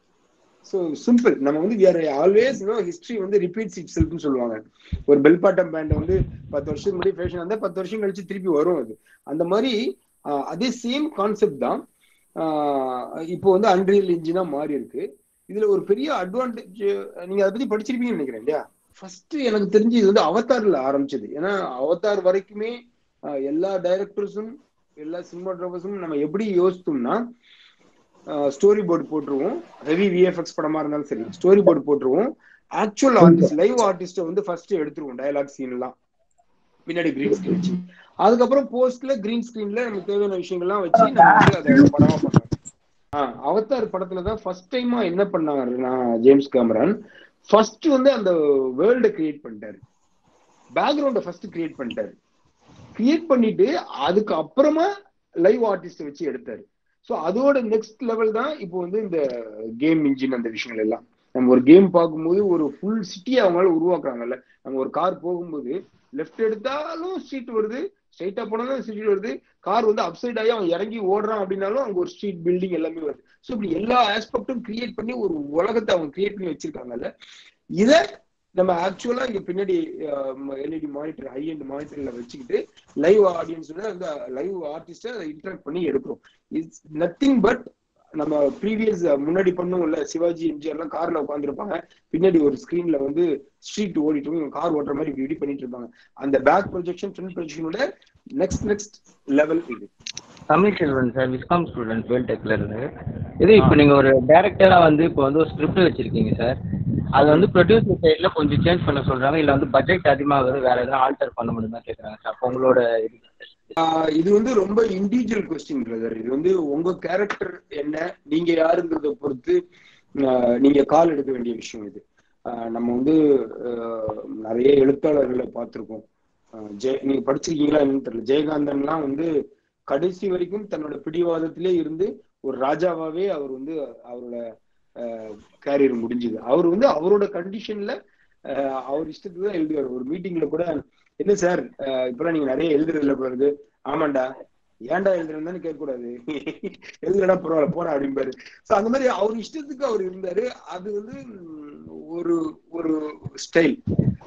ஸோ சிம்பிள் நம்ம வந்து வேற ஆல்வேஸ் ஹிஸ்டரி வந்து ரிப்பீட்ஸ் இட் செல்ஃப்னு சொல்லுவாங்க ஒரு பெல் பாட்டம் பேண்ட் வந்து பத்து வருஷத்துக்கு முன்னாடி ஃபேஷன் இருந்தால் பத்து வருஷம் கழிச்சு திருப்பி வரும் அது அந்த மாதிரி ஆஹ் அதே சேம் கான்செப்ட் தான் ஆஹ் இப்போ வந்து அன்ரியல் இன்ஜினா மாறி இருக்கு இதுல ஒரு பெரிய அட்வான்டேஜ் நீங்க அதை பத்தி படிச்சிருப்பீங்கன்னு நினைக்கிறேன் இல்லையா ஃபர்ஸ்ட் எனக்கு தெரிஞ்சு இது வந்து அவதார்ல ஆரம்பிச்சது ஏன்னா அவதார் வரைக்குமே ஆஹ் எல்லா டைரக்டர்ஸும் எல்லா சினிமாட்டோகிராஃபர்ஸும் நம்ம எப்படி யோசித்தோம்னா ஸ்டோரி போர்டு போட்டுருவோம் ஹெவி விஎஃப்எக்ஸ் படமா இருந்தாலும் சரி ஸ்டோரி போர்டு போட்டுருவோம் ஆக்சுவல் ஆர்டிஸ்ட் லைவ் ஆர்டிஸ்ட வந்து ஃபர்ஸ்ட் எடுத்துருவோம் டயலாக் சீன் எல்லாம் பின்னாடி கிரீன் ஸ்கிரீன் வச்சு அதுக்கப்புறம் போஸ்ட்ல கிரீன் ஸ்கிரீன்ல நமக்கு தேவையான விஷயங்கள்லாம் வச்சு நம்ம வந்து அதை படமா பண்ணோம் ஆஹ் அவதார் படத்துல தான் ஃபர்ஸ்ட் டைமா என்ன பண்ணாருன்னா ஜேம்ஸ் கேமரன் ஃபர்ஸ்ட் வந்து அந்த வேர்ல்ட கிரியேட் பண்ணிட்டாரு பேக்ரவுண்ட ஃபர்ஸ்ட் கிரியேட் பண்ணிட்டாரு கிரியேட் பண்ணிட்டு அதுக்கு அப்புறமா லைவ் ஆர்டிஸ்ட் வச்சு எடுத்தாரு ஸோ அதோட நெக்ஸ்ட் லெவல் தான் இப்போ வந்து இந்த கேம் இன்ஜின் அந்த விஷயங்கள் எல்லாம் நம்ம ஒரு கேம் பார்க்கும்போது ஒரு ஃபுல் சிட்டியை அவங்களால உருவாக்குறாங்கல்ல நம்ம ஒரு கார் போகும்போது லெஃப்ட் எடுத்தாலும் ஸ்ட்ரீட் வருது ஸ்ட்ரைட்டா போனாலும் ஸ்ட்ரீட் வருது கார் வந்து அப்சைட் ஆகி அவன் இறங்கி ஓடுறான் அப்படின்னாலும் அங்க ஒரு ஸ்ட்ரீட் பில்டிங் எல்லாமே வருது ஸோ இப்படி எல்லா ஆஸ்பெக்டும் கிரியேட் பண்ணி ஒரு உலகத்தை அவங்க கிரியேட் பண்ணி வச்சிருக்காங்கல்ல இதை நம்ம ஆக்சுவலா இங்க பின்னாடி எல்இடி மானிட்டர் ஹை அண்ட் மானிட்டர்ல வச்சுக்கிட்டு லைவ் ஆடியன்ஸோட அந்த லைவ் ஆர்டிஸ்ட அதை இன்டராக்ட் பண்ணி எடுக்கிறோம் இட்ஸ் நத்திங் பட் நம்ம ப்ரீவியஸ் முன்னாடி பண்ணுவோம்ல சிவாஜி எம்ஜிஆர் எல்லாம் கார்ல உட்காந்துருப்பாங்க பின்னாடி ஒரு ஸ்கிரீன்ல வந்து ஸ்ட்ரீட் ஓடிட்டு இருக்கும், இவங்க கார் ஓட்டுற மாதிரி இப்படி இப்படி பண்ணிட்டு இருப்பாங்க அந்த பேக் ப்ரொஜெக்ஷன் ஃப்ரண்ட் ப்ரொஜெக்ஷனோட நெக்ஸ்ட் நெக்ஸ்ட் லெவல் இது Tamil Selvan sir viscom student Vel டெக்ல இருந்து இது இப்போ நீங்க ஒரு டைரக்டரா வந்து இப்போ வந்து ஒரு ஸ்கிரிப்ட் வச்சிருக்கீங்க சார் அது வந்து ப்ரொடியூசர் சைட்ல கொஞ்சம் சேஞ்ச் பண்ண சொல்றாங்க இல்ல வந்து பட்ஜெட் அதிகமாகுது வேற எதாவது ஆல்டர் பண்ண முடியுமா கேக்குறாங்க சார் அப்போ உங்களோட இது ஆஹ் இது வந்து ரொம்ப இண்டிவிஜுவல் கொஸ்டின் பிரதர் இது வந்து உங்க கேரக்டர் என்ன நீங்க யாருங்கிறத பொறுத்து ஆஹ் நீங்க கால் எடுக்க வேண்டிய விஷயம் இது ஆஹ் நம்ம வந்து ஆஹ் நிறைய எழுத்தாளர்களை பார்த்திருக்கோம் ஆஹ் ஜெய நீங்க படிச்சிருக்கீங்களா என்னன்னு தெரியல ஜெயகாந்தன்லாம் வந்து கடைசி வரைக்கும் தன்னோட பிடிவாதத்திலே இருந்து ஒரு ராஜாவாவே அவர் வந்து அவரோட கேரியர் முடிஞ்சுது அவர் வந்து அவரோட கண்டிஷன்ல அவர் இஷ்டத்துக்கு தான் எழுதுவார் ஒரு மீட்டிங்ல கூட என்ன சார் இப்பெல்லாம் நீங்க நிறைய எழுதுறதுல போறது ஆமாண்டா ஏன்டா எழுதுறதுன்னு கேட்க கூடாது எழுதுறடா பரவாயில்ல போடா அப்படிம்பாரு சோ அந்த மாதிரி அவர் இஷ்டத்துக்கு அவர் இருந்தாரு அது வந்து உம், ஒரு ஒரு ஸ்டைல்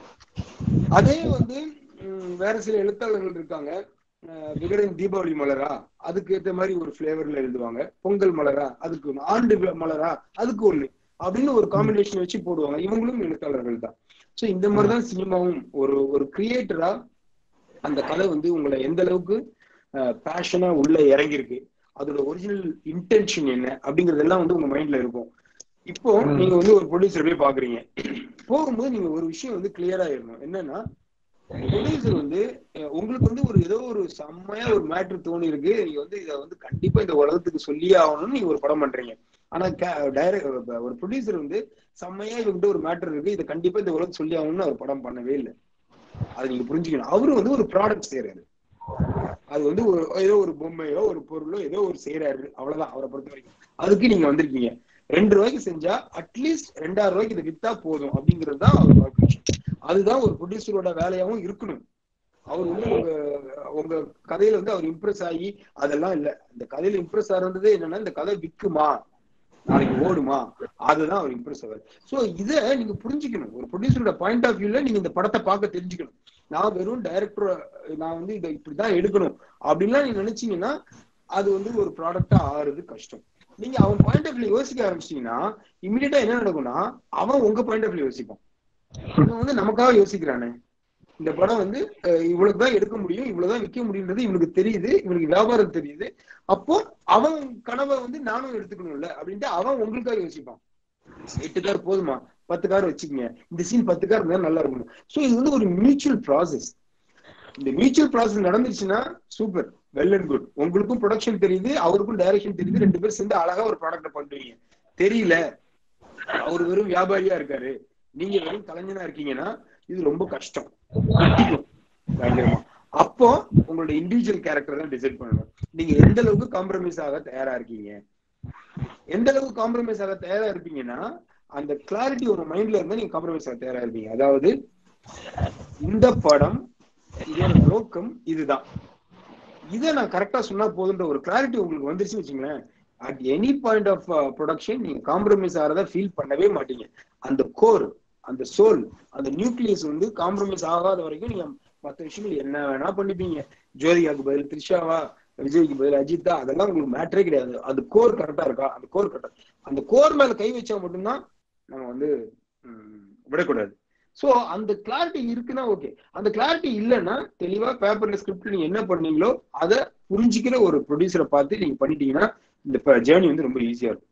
அதே வந்து உம், வேற சில எழுத்தாளர்கள் இருக்காங்க அஹ், விகடன் தீபாவளி மலரா அதுக்கு ஏத்த மாதிரி ஒரு ஃபிளேவர்ல எழுதுவாங்க பொங்கல் மலரா அதுக்கு ஒண்ணு ஆண்டு வி- மலரா அதுக்கு ஒண்ணு அப்படின்னு ஒரு காம்பினேஷன் வச்சு போடுவாங்க இவங்களும் எழுத்தாளர்கள் தான் சோ இந்த மாதிரிதான் சினிமாவும் ஒரு ஒரு கிரியேட்டரா அந்த கதை வந்து உங்களை எந்த அளவுக்கு பேஷனா உள்ள இறங்கியிருக்கு அதோட ஒரிஜினல் இன்டென்ஷன் என்ன அப்படிங்கறதெல்லாம் வந்து உங்க மைண்ட்ல இருக்கும் இப்போ நீங்க வந்து ஒரு ப்ரொடியூசர் போய் பாக்குறீங்க போகும்போது நீங்க ஒரு விஷயம் வந்து கிளியரா இருக்கணும் என்னன்னா ப்ரொடியூசர் வந்து அஹ், உங்களுக்கு வந்து ஒரு ஏதோ ஒரு செம்மையா ஒரு மேட்ரு தோணி இருக்கு நீங்க வந்து இதை வந்து கண்டிப்பா இந்த உலகத்துக்கு சொல்லியே ஆகணும்னு நீங்க ஒரு படம் பண்றீங்க ஆனா டைரக்ட் ஒரு ப்ரொடியூசர் வந்து செம்மையா இவங்கிட்ட ஒரு மேட்டர் இருக்கு இதை கண்டிப்பா இந்த உலகம் சொல்லி ஆகணும்னு அவர் படம் பண்ணவே இல்லை அது நீங்க புரிஞ்சுக்கணும் அவரு வந்து ஒரு ப்ராடக்ட் செய்யறாரு அது வந்து ஒரு ஏதோ ஒரு பொம்மையோ ஒரு பொருளோ ஏதோ ஒரு செய்யறாரு அவ்வளவுதான் அவரை பொறுத்த வரைக்கும் அதுக்கு நீங்க வந்திருக்கீங்க ரெண்டு ரூபாய்க்கு செஞ்சா அட்லீஸ்ட் ரெண்டாயிரம் ரூபாய்க்கு இதை வித்தா போதும் அப்படிங்கிறது தான் அவர் calculation. அதுதான் ஒரு ப்ரொடியூசரோட வேலையாவும் இருக்கணும் அவர் வந்து உங்க உங்க கதையில வந்து அவர் இம்ப்ரெஸ் ஆகி அதெல்லாம் இல்ல இந்த கதையில இம்ப்ரெஸ் ஆகிறது என்னன்னா இந்த கதை விக்குமா நாளைக்கு ஓடுமா அதுதான் அவர் இம்ப்ரெஸ் ஆவார் சோ இத நீங்க புரிஞ்சுக்கணும் ஒரு ப்ரொடியூசரோட பாயிண்ட் ஆஃப் வியூல நீங்க இந்த படத்தை பார்க்க தெரிஞ்சுக்கணும் நான் வெறும் டைரக்டர் நான் வந்து இதை இப்படிதான் எடுக்கணும் அப்படின்லாம் நீங்க நினைச்சீங்கன்னா அது வந்து ஒரு ப்ராடக்டா ஆறுறது கஷ்டம் நீங்க அவன் பாயிண்ட் ஆஃப் வியூ யோசிக்க ஆரம்பிச்சிட்டீங்கன்னா இமீடியட்டா என்ன நடக்கும்னா அவன் உங்க பாயிண்ட் ஆஃப் வியூ யோசிப்பான் இவன் வந்து நமக்காக யோசிக்கிறானே இந்த படம் வந்து அஹ், இவ்வளவுதான் எடுக்க முடியும் இவ்வளவுதான் விற்க முடியுன்றது இவனுக்கு தெரியுது இவனுக்கு வியாபாரம் தெரியுது அப்போ அவன் கனவை வந்து நானும் எடுத்துக்கணும்ல அப்படின்ட்டு அவன் உங்களுக்காக யோசிப்பான் எட்டு கார் போதுமா பத்து கார் வச்சுக்கங்க இந்த சீன் பத்து கார் இருந்தா நல்லா இருக்கும் சோ இது வந்து ஒரு மியூச்சுவல் ப்ராசஸ் இந்த மியூச்சுவல் ப்ராசஸ் நடந்துருச்சுன்னா சூப்பர் வெல் அண்ட் குட் உங்களுக்கும் ப்ரொடக்ஷன் தெரியுது அவருக்கும் டைரக்ஷன் தெரியுது ரெண்டு பேரும் சேர்ந்து அழகா ஒரு ப்ராடக்ட் பண்றீங்க தெரியல அவர் வெறும் வியாபாரியா இருக்காரு நீங்க வெறும் கலைஞனா இருக்கீங்கன்னா இது ரொம்ப கஷ்டம் கட்டிக்கும் பயங்கரமா அப்போ உங்களோட இண்டிவிஜுவல் கேரக்டர் தான் டிசைட் பண்ணணும் நீங்க எந்த அளவுக்கு காம்ப்ரமைஸ் ஆக தயாரா இருக்கீங்க எந்த அளவுக்கு காம்ப்ரமைஸ் ஆக தயாரா இருப்பீங்கன்னா அந்த கிளாரிட்டி ஒரு மைண்ட்ல இருந்தா நீங்க காம்ப்ரமைஸ் ஆக தயாரா இருப்பீங்க அதாவது இந்த படம் இதோட நோக்கம் இதுதான் இதை நான் கரெக்டா சொன்னா போதுன்ற ஒரு கிளாரிட்டி உங்களுக்கு வந்துருச்சுன்னு வச்சுங்களேன் at any point of production நீங்க காம்ப்ரமைஸ் ஆகிறத ஃபீல் பண்ணவே மாட்டீங்க அந்த கோர் அந்த சோல் அந்த நியூக்ளியஸ் வந்து காம்ப்ரமைஸ் ஆகாத வரைக்கும் நீங்க மற்ற விஷயங்கள் என்ன வேணா பண்ணிப்பீங்க ஜோதிகாக்கு பதில் த்ரிஷாவா விஜய்க்கு பதில் அஜித்தா அதெல்லாம் உங்களுக்கு மேட்டரே கிடையாது அந்த கோர் கரெக்டா இருக்கா அந்த கோர் கரெக்டா அந்த கோர் மேல கை வச்சா மட்டும்தான் நம்ம வந்து ம், விடக்கூடாது சோ அந்த கிளாரிட்டி இருக்குன்னா ஓகே அந்த கிளாரிட்டி இல்லைன்னா தெளிவா பேப்பர்ல ஸ்கிரிப்ட் நீங்க என்ன பண்ணீங்களோ அதை புரிஞ்சுக்கிற ஒரு ப்ரொடியூசரை பார்த்து நீங்க பண்ணிட்டீங்கன்னா இந்த ஜேர்னி வந்து ரொம்ப ஈஸியா இருக்கும்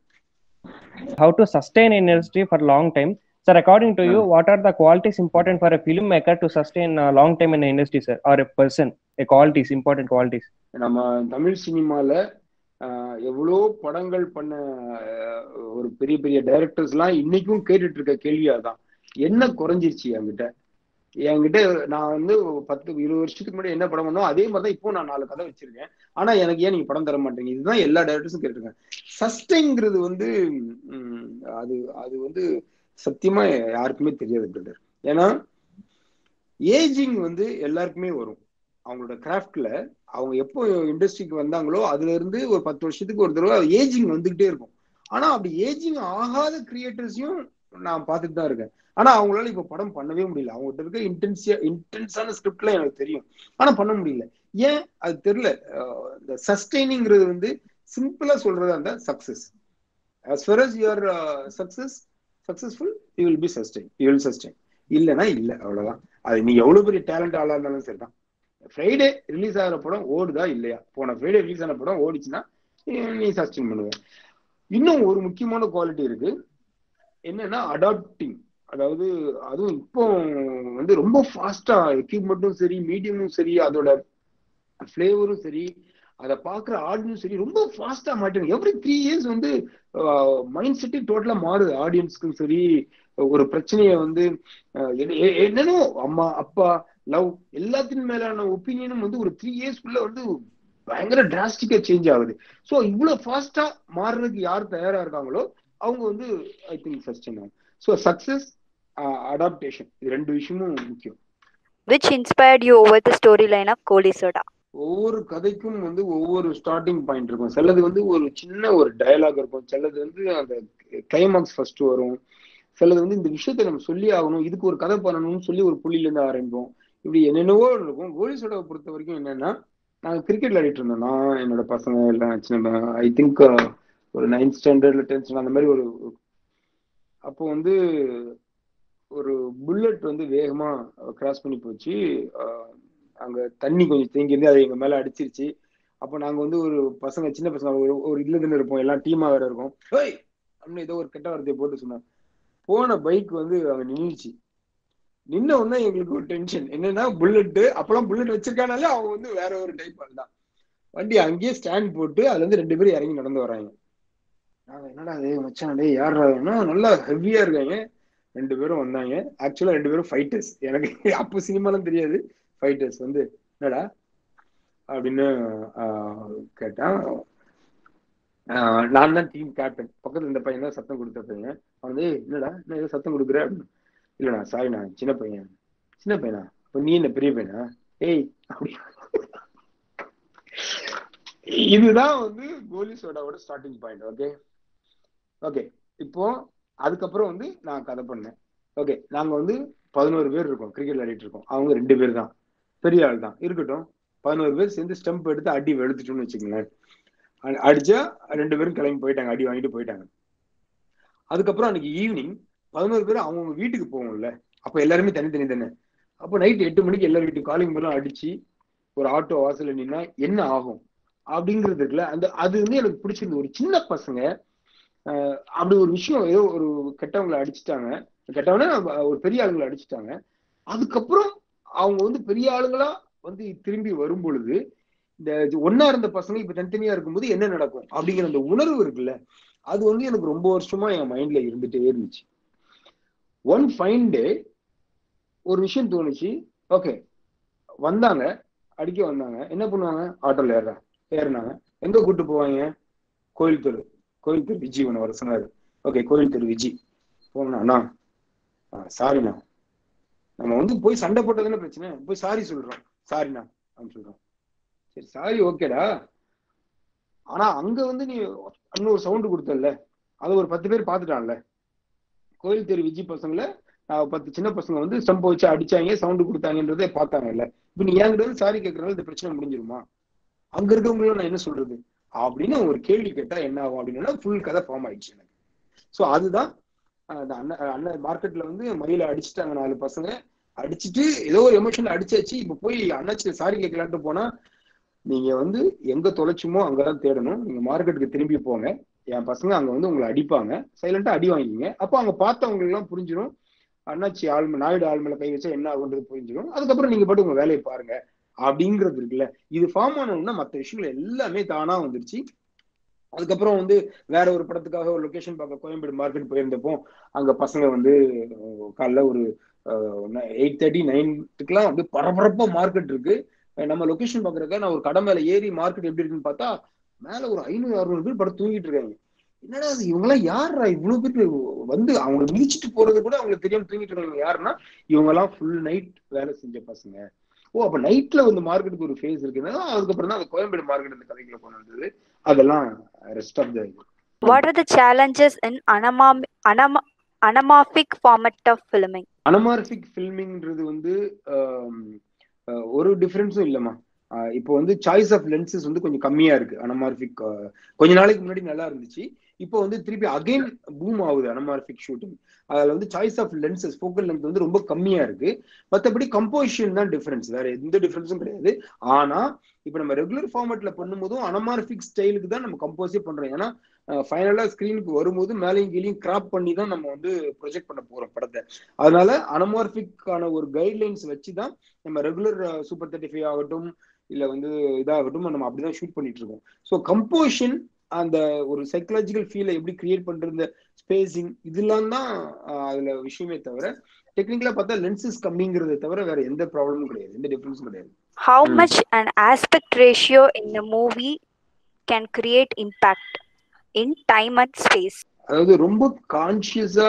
how to sustain an industry for long time sir according to you what are the qualities important for a filmmaker to sustain a long time in the industry sir or a person a qualities important qualities நம்ம தமிழ் சினிமால ஆஹ், எவ்வளோ படங்கள் பண்ண ஆஹ், ஒரு பெரிய பெரிய டைரக்டர்ஸ் எல்லாம் இன்னைக்கும் கேட்டுட்டு இருக்க கேள்வி அதான் என்ன குறைஞ்சிருச்சு என்கிட்ட என்கிட்ட நான் வந்து ஒரு பத்து இருபது வருஷத்துக்கு முன்னாடி என்ன படம் பண்ணோம் அதே மாதிரி தான் இப்போ நான் நாலு கதை வச்சிருக்கேன் ஆனா எனக்கு ஏன் நீங்க படம் தர மாட்டீங்க இதுதான் எல்லா டைரக்டர்ஸும் கேட்டிருக்காங்க சஸ்டைங்கிறது வந்து ம், அது அது வந்து சத்தியமா யாருக்குமே தெரியாது பிரதர் ஏன்னா ஏஜிங் வந்து எல்லாருக்குமே வரும் அவங்களோட கிராஃப்ட்ல அவங்க எப்போ இண்டஸ்ட்ரிக்கு வந்தாங்களோ அதுல இருந்து ஒரு பத்து வருஷத்துக்கு ஒரு தடவை ஏஜிங் வந்துகிட்டே இருக்கும் ஆனா அப்படி ஏஜிங் ஆகாத கிரியேட்டர்ஸையும் நான் பார்த்துட்டு தான் இருக்கேன் ஆனா அவங்களால இப்ப படம் பண்ணவே முடியல அவங்ககிட்ட இருக்க இன்டென்சியா இன்டென்ஸான ஸ்கிரிப்ட்லாம் எனக்கு தெரியும் ஆனா பண்ண முடியல ஏன் அது தெரியல அஹ் இந்த சஸ்டைனிங்கிறது வந்து சிம்பிளா சொல்றதா இருந்தா success as far as you are uh, success successful you will be sustain you will sustain இல்லைன்னா இல்ல அவ்வளவுதான் அது நீ எவ்வளவு பெரிய டேலண்ட் ஆளா இருந்தாலும் சரிதான் ஃப்ரைடே ரிலீஸ் ஆகிற படம் ஓடுதா இல்லையா போன ஃப்ரைடே ரிலீஸ் ஆன படம் ஓடிச்சுன்னா நீ- நீ சஸ்டெயின் பண்ணுவ இன்னும் ஒரு முக்கியமான குவாலிட்டி இருக்கு என்னன்னா அடாப்டிங் அதாவது அதுவும் இப்போ வந்து ரொம்ப ஃபாஸ்டா எக்யூப்மெண்ட்டும் சரி மீடியமும் சரி அதோட ஃபிளேவரும் சரி அதை பார்க்குற ஆடியன்ஸும் சரி ரொம்ப ஃபாஸ்டா மாட்டாங்க எவ்ரி த்ரீ இயர்ஸ் வந்து மைண்ட் செட்டே டோட்டலா மாறுது ஆடியன்ஸ்க்கும் சரி ஒரு பிரச்சனைய வந்து அஹ், என்ன- எ- என்னன்னோ அம்மா அப்பா லவ் எல்லாத்தின் மேலான ஒப்பீனியனும் வந்து ஒரு த்ரீ இயர்ஸ்க்குள்ள வந்து பயங்கர டிராஸ்டிக்கா சேஞ்ச் ஆகுது ஸோ இவ்வளவு ஃபாஸ்டா மாறுறதுக்கு யார் தயாரா இருக்காங்களோ அவங்க வந்து ஐ திங்க் சஸ்டெயின் ஆகும் ஸோ சக்சஸ் அடாப்டேஷன் இது ரெண்டு விஷயமும் முக்கியம் which inspired you over the storyline of Koli Soda? ஒவ்வொரு கதைக்கும் வந்து ஒவ்வொரு ஸ்டார்டிங் பாயிண்ட் இருக்கும் சிலது வந்து ஒரு சின்ன ஒரு டயலாக் இருக்கும் சிலது வந்து அந்த கிளைமாக்ஸ் ஃபர்ஸ்ட் வரும் சிலது வந்து இந்த விஷயத்த நம்ம சொல்லி ஆகணும் இதுக்கு ஒரு கதை பண்ணணும்னு சொல்லி ஒரு புள்ளியில இருந்து ஆரம்பிப்போம் இப்படி என்னென்னவோ இருக்கும் கோலி சோடாவை பொறுத்த வரைக்கும் என்னன்னா நாங்க கிரிக்கெட் விளையாடிட்டு இருந்தோம் நான் என்னோட பசங்க எல்லாம் சின்ன ஐ திங்க் ஒரு நைன்த் ஸ்டாண்டர்ட்ல டென்த் ஸ்டாண்டர்ட் அந்த மாதிரி ஒரு அப்போ வந்து ஒரு புல்லட் வந்து வேகமா கிராஸ் பண்ணி போச்சு அஹ், அங்க தண்ணி கொஞ்சம் தேங்கி இருந்து அது எங்க மேல அடிச்சிருச்சு அப்போ நாங்க வந்து ஒரு பசங்க சின்ன பசங்க ஒரு ஒரு இதுல இருந்து இருப்போம் எல்லாம் டீமா வேற இருக்கும் ஏய் அப்படின்னு ஏதோ ஒரு கெட்ட வார்த்தையை போட்டு சொன்னாங்க போன பைக் வந்து அங்க நின்றுச்சு நின்ன உடனே எங்களுக்கு ஒரு டென்ஷன் என்னன்னா புல்லட் அப்பெல்லாம் புல்லட் வச்சிருக்கானாலே அவங்க வந்து வேற ஒரு டைப் தான் வண்டி அங்கேயே ஸ்டாண்ட் போட்டு அதுல இருந்து ரெண்டு பேரும் இறங்கி நடந்து வராங்க நாங்க என்னடா அது மச்சான் டேய் யாரா நல்லா ஹெவியா இருக்காங்க ரெண்டு பேரும் வந்தாங்க ஆக்சுவலா ரெண்டு பேரும் ஃபைட்டர்ஸ் எனக்கு அப்போ சினிமாலாம் தெரியாது ஃபைட்டர்ஸ் வந்து என்னடா அப்படின்னு ஆஹ், கேட்டான் ஆஹ், நான் தான் டீம் கேப்டன் பக்கத்துல இந்த பையன் தான் சத்தம் கொடுத்த பையன் அவன் வந்து "ஏய், என்னடா என்ன ஏதோ சத்தம் கொடுக்குற அப்படின்னு இல்லடா சாரி நான் சின்ன பையன் சின்ன பையனா அப்ப நீ என்ன பெரிய பையனா ஏய் அப்படி இதுதான் வந்து கோலி சோடாவோட ஸ்டார்டிங் பாயிண்ட் ஓகே ஓகே இப்போ அதுக்கப்புறம் வந்து நான் கதை பண்ணேன் ஓகே நாங்க வந்து பதினோரு பேர் இருக்கோம் கிரிக்கெட் விளையாடிட்டு இருக்கோம் அவங்க ரெண்டு பேர் தான் பெரிய ஆள் தான் இருக்கட்டும் பதினோரு பேர் சேர்ந்து ஸ்டம்ப் எடுத்து அடி வெளுத்துட்டோம்னு வச்சுக்கோங்களேன் அ- அடிச்சா ரெண்டு பேரும் கிளம்பி போயிட்டாங்க அடி வாங்கிட்டு போயிட்டாங்க அதுக்கப்புறம் அன்னைக்கு ஈவினிங் பதினோரு பேர் அவங்கவுங்க வீட்டுக்கு போவோம்ல அப்ப எல்லாருமே தனித்தனி தானே அப்போ நைட் எட்டு மணிக்கு எல்லார் வீட்டு காலிங் பெல்லாம் அடிச்சு ஒரு ஆட்டோ வாசல்ல நின்னா என்ன ஆகும் அப்படிங்கிறது இருக்குல்ல அந்த அது வந்து எனக்கு பிடிச்சிருந்து ஒரு சின்ன பசங்க ஆஹ் அப்படி ஒரு விஷயம் ஏதோ ஒரு கெட்டவங்களை அடிச்சிட்டாங்க கெட்டவன ஒரு பெரிய ஆளுங்களை அடிச்சிட்டாங்க அதுக்கப்புறம் அவங்க வந்து பெரிய ஆளுங்களா வந்து திரும்பி வரும் பொழுது இந்த இது ஒண்ணா இருந்த பசங்க இப்ப தனித்தனியா இருக்கும்போது என்ன நடக்கும் அப்படிங்கிற அந்த உணர்வு இருக்குல்ல அது வந்து எனக்கு ரொம்ப வருஷமா என் மைண்ட்ல இருந்துட்டே இருந்துச்சு ஒன் ஃபைன் டே ஒரு விஷயம் தோணுச்சு ஓகே வந்தாங்க அடிக்க வந்தாங்க என்ன பண்ணுவாங்க ஆட்டோல ஏறுறாங்க ஏறினாங்க எங்க கூட்டு போவாங்க கோயில் தெரு கோயில் தெரு விஜி ஒன்று வர சொன்னாரு ஓகே கோயில் தெரு விஜி போனா அண்ணா சாரிண்ணா நம்ம வந்து போய் சண்டை போட்டதுன்னு பிரச்சனை போய் சாரி சொல்றோம் சாரிண்ணா அப்படின்னு சொல்றோம் சரி சாரி ஓகேடா ஆனா அங்க வந்து நீ இன்னொரு சவுண்டு கொடுத்தல அதை ஒரு பத்து பேர் பார்த்துட்டான்ல கோயில் தெரு விஜி பசங்கள ஆஹ் பத்து சின்ன பசங்க வந்து ஸ்டம்ப வச்சு அடிச்சாங்க சவுண்டு கொடுத்தாங்கன்றதே பார்த்தாங்கல்ல இப்ப நீ என்கிட்ட வந்து சாரி கேட்கறதால இந்த பிரச்சனை முடிஞ்சிருமா அங்க இருக்கவங்களும் நான் என்ன சொல்றது அப்படின்னு ஒரு கேள்வி கேட்டா என்ன ஆகும் அப்படின்னா ஃபுல் கதை ஃபார்ம் ஆயிடுச்சு எனக்கு ஸோ அதுதான் ஆஹ் அந்த அண்ணன் அண்ணன் மார்க்கெட்ல வந்து மயில அடிச்சுட்டாங்க நாலு பசங்க அடிச்சுட்டு ஏதோ ஒரு எமோஷன்ல அடிச்சாச்சு இப்ப போய் அண்ணாச்சி சாரி கேட்கலான்ட்டு போனா நீங்க வந்து எங்க தொலைச்சுமோ அங்கதான் தேடணும் நீங்க மார்க்கெட்டுக்கு திரும்பி போங்க என் பசங்க அங்க வந்து உங்களை அடிப்பாங்க சைலண்டா அடி வாங்கிங்க அப்போ அங்க பார்த்தவங்களுக்கு எல்லாம் புரிஞ்சிடும் அண்ணாச்சி ஆழ்மை நாயுடு ஆழ்மையில கை வச்சா என்ன ஆகுன்றது புரிஞ்சிடும் அதுக்கப்புறம் நீங்க பாட்டு உங்க வேலையை பாருங்க அப்படிங்கிறது இருக்குல்ல இது ஃபார்ம் ஆனோம்னா மற்ற விஷயங்கள் எல்லாமே தானா வந்துருச்சு அதுக்கப்புறம் வந்து வேற ஒரு படத்துக்காக ஒரு லொகேஷன் பார்க்க கோயம்பேடு மார்க்கெட் போயிருந்தப்போ அங்க பசங்க வந்து அஹ், காலைல ஒரு எயிட் தேர்ட்டி நைன்ட்டுக்கெல்லாம் வந்து பரபரப்பா மார்க்கெட் இருக்கு அஹ் நம்ம லொகேஷன் பாக்குறதுக்காக நான் ஒரு கடை மேல ஏறி மார்க்கெட் எப்படி இருக்குன்னு பார்த்தா மேல ஒரு ஐநூறு அறுநூறு பேர் படம் தூங்கிட்டு இருக்காங்க என்னடா இது இவங்கெல்லாம் யாரா இவ்வளவு பேர் வந்து அவங்க மிதிச்சிட்டு போறது கூட அவங்களுக்கு தெரியாம தூங்கிட்டு இருக்காங்க யாருன்னா இவங்க எல்லாம் ஃபுல் நைட் வேலை செஞ்ச பசங்க ஓ அப்ப நைட்ல வந்து மார்க்கெட்டுக்கு ஒரு ஃபேஸ் இருக்குன்னா அதுக்கப்புறம் தான் அந்த கோயம்பேடு மார்க்கெட் இந்த கதைக்குள்ள கொண்டு வந்தது அதெல்லாம் rest of the What are the challenges in anamam- anam- anamorphic format of filming? Anamorphic ஃபில்மிங்ன்றது வந்து ஆம், அஹ், ஒரு டிஃபரன்ஸும் இல்லைம்மா ஆஹ் இப்போ வந்து சாய்ஸ் ஆஃப் லென்சஸ் வந்து கொஞ்சம் கம்மியா இருக்கு அனமார்பிக் கொஞ்ச நாளைக்கு முன்னாடி நல்லா இருந்துச்சு இப்போ வந்து திருப்பி அகைன் பூம் ஆகுது அனமார்பிக் ஷூட்டிங் அதுல வந்து choice of lenses focal length வந்து ரொம்ப கம்மியா இருக்கு மற்றபடி கம்போசிஷன் தான் டிஃபரன்ஸ் வேற எந்த டிஃபரன்ஸும் கிடையாது ஆனா இப்போ நம்ம ரெகுலர் ஃபார்மேட்ல பண்ணும்போதும் அனமார்பிக் ஸ்டைலுக்கு தான் நம்ம கம்போஸே பண்றோம் ஏன்னா ஃபைனலா ஸ்கிரீனுக்கு வரும்போது மேலையும் கீழையும் கிராப் பண்ணி தான் நம்ம வந்து ப்ரொஜெக்ட் பண்ண போறோம் படத்தை அதனால அனமார்பிக்கான ஒரு கைட்லைன்ஸ் வச்சு தான் நம்ம ரெகுலர் சூப்பர் தேர்ட்டி ஃபைவ் ஆகட்டும் இல்ல வந்து இதாகட்டும் நம்ம அப்படிதான் ஷூட் பண்ணிட்டு இருக்கோம் ஸோ கம்போஷன் அந்த ஒரு சைக்கலாஜிக்கல் ஃபீலை எப்படி கிரியேட் பண்றது ஸ்பேசிங் இதெல்லாம் தான் ஆஹ், அதுல விஷயமே தவிர டெக்னிக்கலா பார்த்தா லென்சஸ் கம்மிங்கிறத தவிர வேற எந்த ப்ராப்ளமும் கிடையாது எந்த டிஃபரன்ஸும் கிடையாது How Mm. much an aspect ratio in a movie can create impact in time and space? அதாவது ரொம்ப கான்சியஸா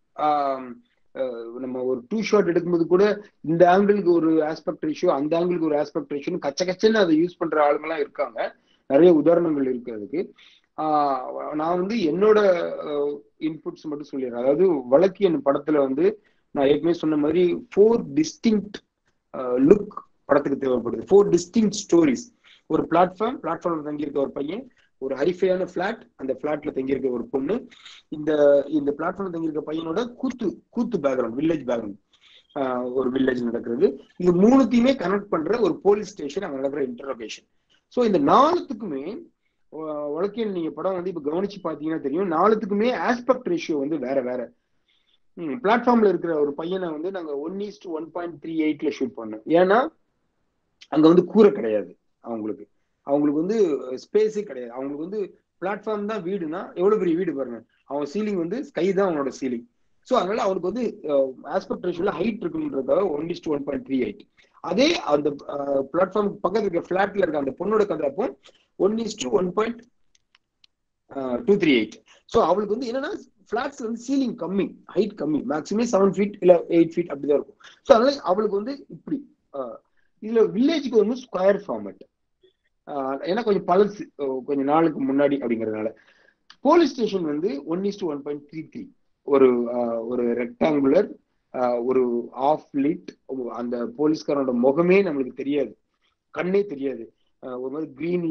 நம்ம ஒரு டூ ஷாட் எடுக்கும்போது கூட இந்த ஆங்கிளுக்கு ஒரு ஆஸ்பெக்ட் ரேஷியோ அந்த ஆங்கிளுக்கு ஒரு ஆஸ்பெக்ட் ரேஷியோ கச்ச கச்சன்னு அதை யூஸ் பண்ற ஆளுங்கலாம் இருக்காங்க நிறைய உதாரணங்கள் இருக்கு அதுக்கு ஆஹ் நான் வந்து என்னோட இன்புட்ஸ் மட்டும் சொல்லிடுறேன் அதாவது வழக்கியன் படத்துல வந்து நான் ஏற்கனவே சொன்ன மாதிரி ஃபோர் டிஸ்டிங்க்ட் லுக் படத்துக்கு தேவைப்படுது ஃபோர் டிஸ்டிங்க்ட் ஸ்டோரிஸ் ஒரு பிளாட்ஃபார்ம் பிளாட்ஃபார்ம்ல தங்கியிருக்க ஒரு பையன் ஒரு ஹரிஃபையான ஃபிளாட் அந்த ஃபிளாட்ல தங்கியிருக்க ஒரு பொண்ணு இந்த இந்த பிளாட்ஃபார்ம்ல தங்கியிருக்க பையனோட கூத்து கூத்து பேக்ரவுண்ட் வில்லேஜ் பேக்ரவுண்ட் ஒரு வில்லேஜ் நடக்கிறது இது மூணுத்தையுமே கனெக்ட் பண்ற ஒரு போலீஸ் ஸ்டேஷன் அங்க நடக்கிற இன்டர்லொகேஷன் ஸோ இந்த நாலுத்துக்குமே அஹ், வழக்கியல் நீங்க படம் வந்து இப்ப கவனிச்சு பாத்தீங்கன்னா தெரியும் நாலுத்துக்குமே ஆஸ்பெக்ட் ரேஷியோ வந்து வேற வேற பிளாட்ஃபார்ம்ல இருக்கிற ஒரு பையனை வந்து நாங்க one is to one point three எயிட்ல ஷூட் பண்ணோம் ஏன்னா அங்க வந்து கூரை கிடையாது அவங்களுக்கு அவங்களுக்கு வந்து ஸ்பேஸே கிடையாது அவங்களுக்கு வந்து பிளாட்ஃபார்ம் தான் வீடுனா எவ்வளவு பெரிய வீடு பாருங்க அவன் சீலிங் வந்து ஸ்கை தான் அவனோட சீலிங் ஸோ அதனால அவனுக்கு வந்து ஆஸ்பெக்ட் ரேஷியோல ஹைட் இருக்குன்றதுக்காக one is to one point three eight அதே அந்த பிளாட்ஃபார்ம் பக்கத்துல இருக்க ஃபிளாட்ல இருக்க அந்த பொண்ணோட கதை அப்போ one is to one point two three eight so அவளுக்கு வந்து என்னன்னா ஃபிளாட்ஸ் வந்து சீலிங் கம்மி ஹைட் கம்மி மேக்ஸிமம் செவன் ஃபீட் இல்ல எயிட் ஃபீட் அப்படிதான் இருக்கும் ஸோ அதனால அவளுக்கு வந்து இப்படி அஹ், இதுல வில்லேஜுக்கு வந்து ஸ்கொயர் ஃபார்மேட் ஏன்னா கொஞ்சம் பழசு அஹ், கொஞ்சம் நாளுக்கு முன்னாடி அப்படிங்கறதுனால போலீஸ் ஸ்டேஷன் வந்து one is to one point three three ஒரு அஹ், ஒரு ரெக்டாங்குலர் ஒரு ஆஃப் லிட் அந்த போலீஸ்காரனோட முகமே நம்மளுக்கு தெரியாது கண்ணே தெரியாது அஹ், ஒரு மாதிரி கிரீன்ல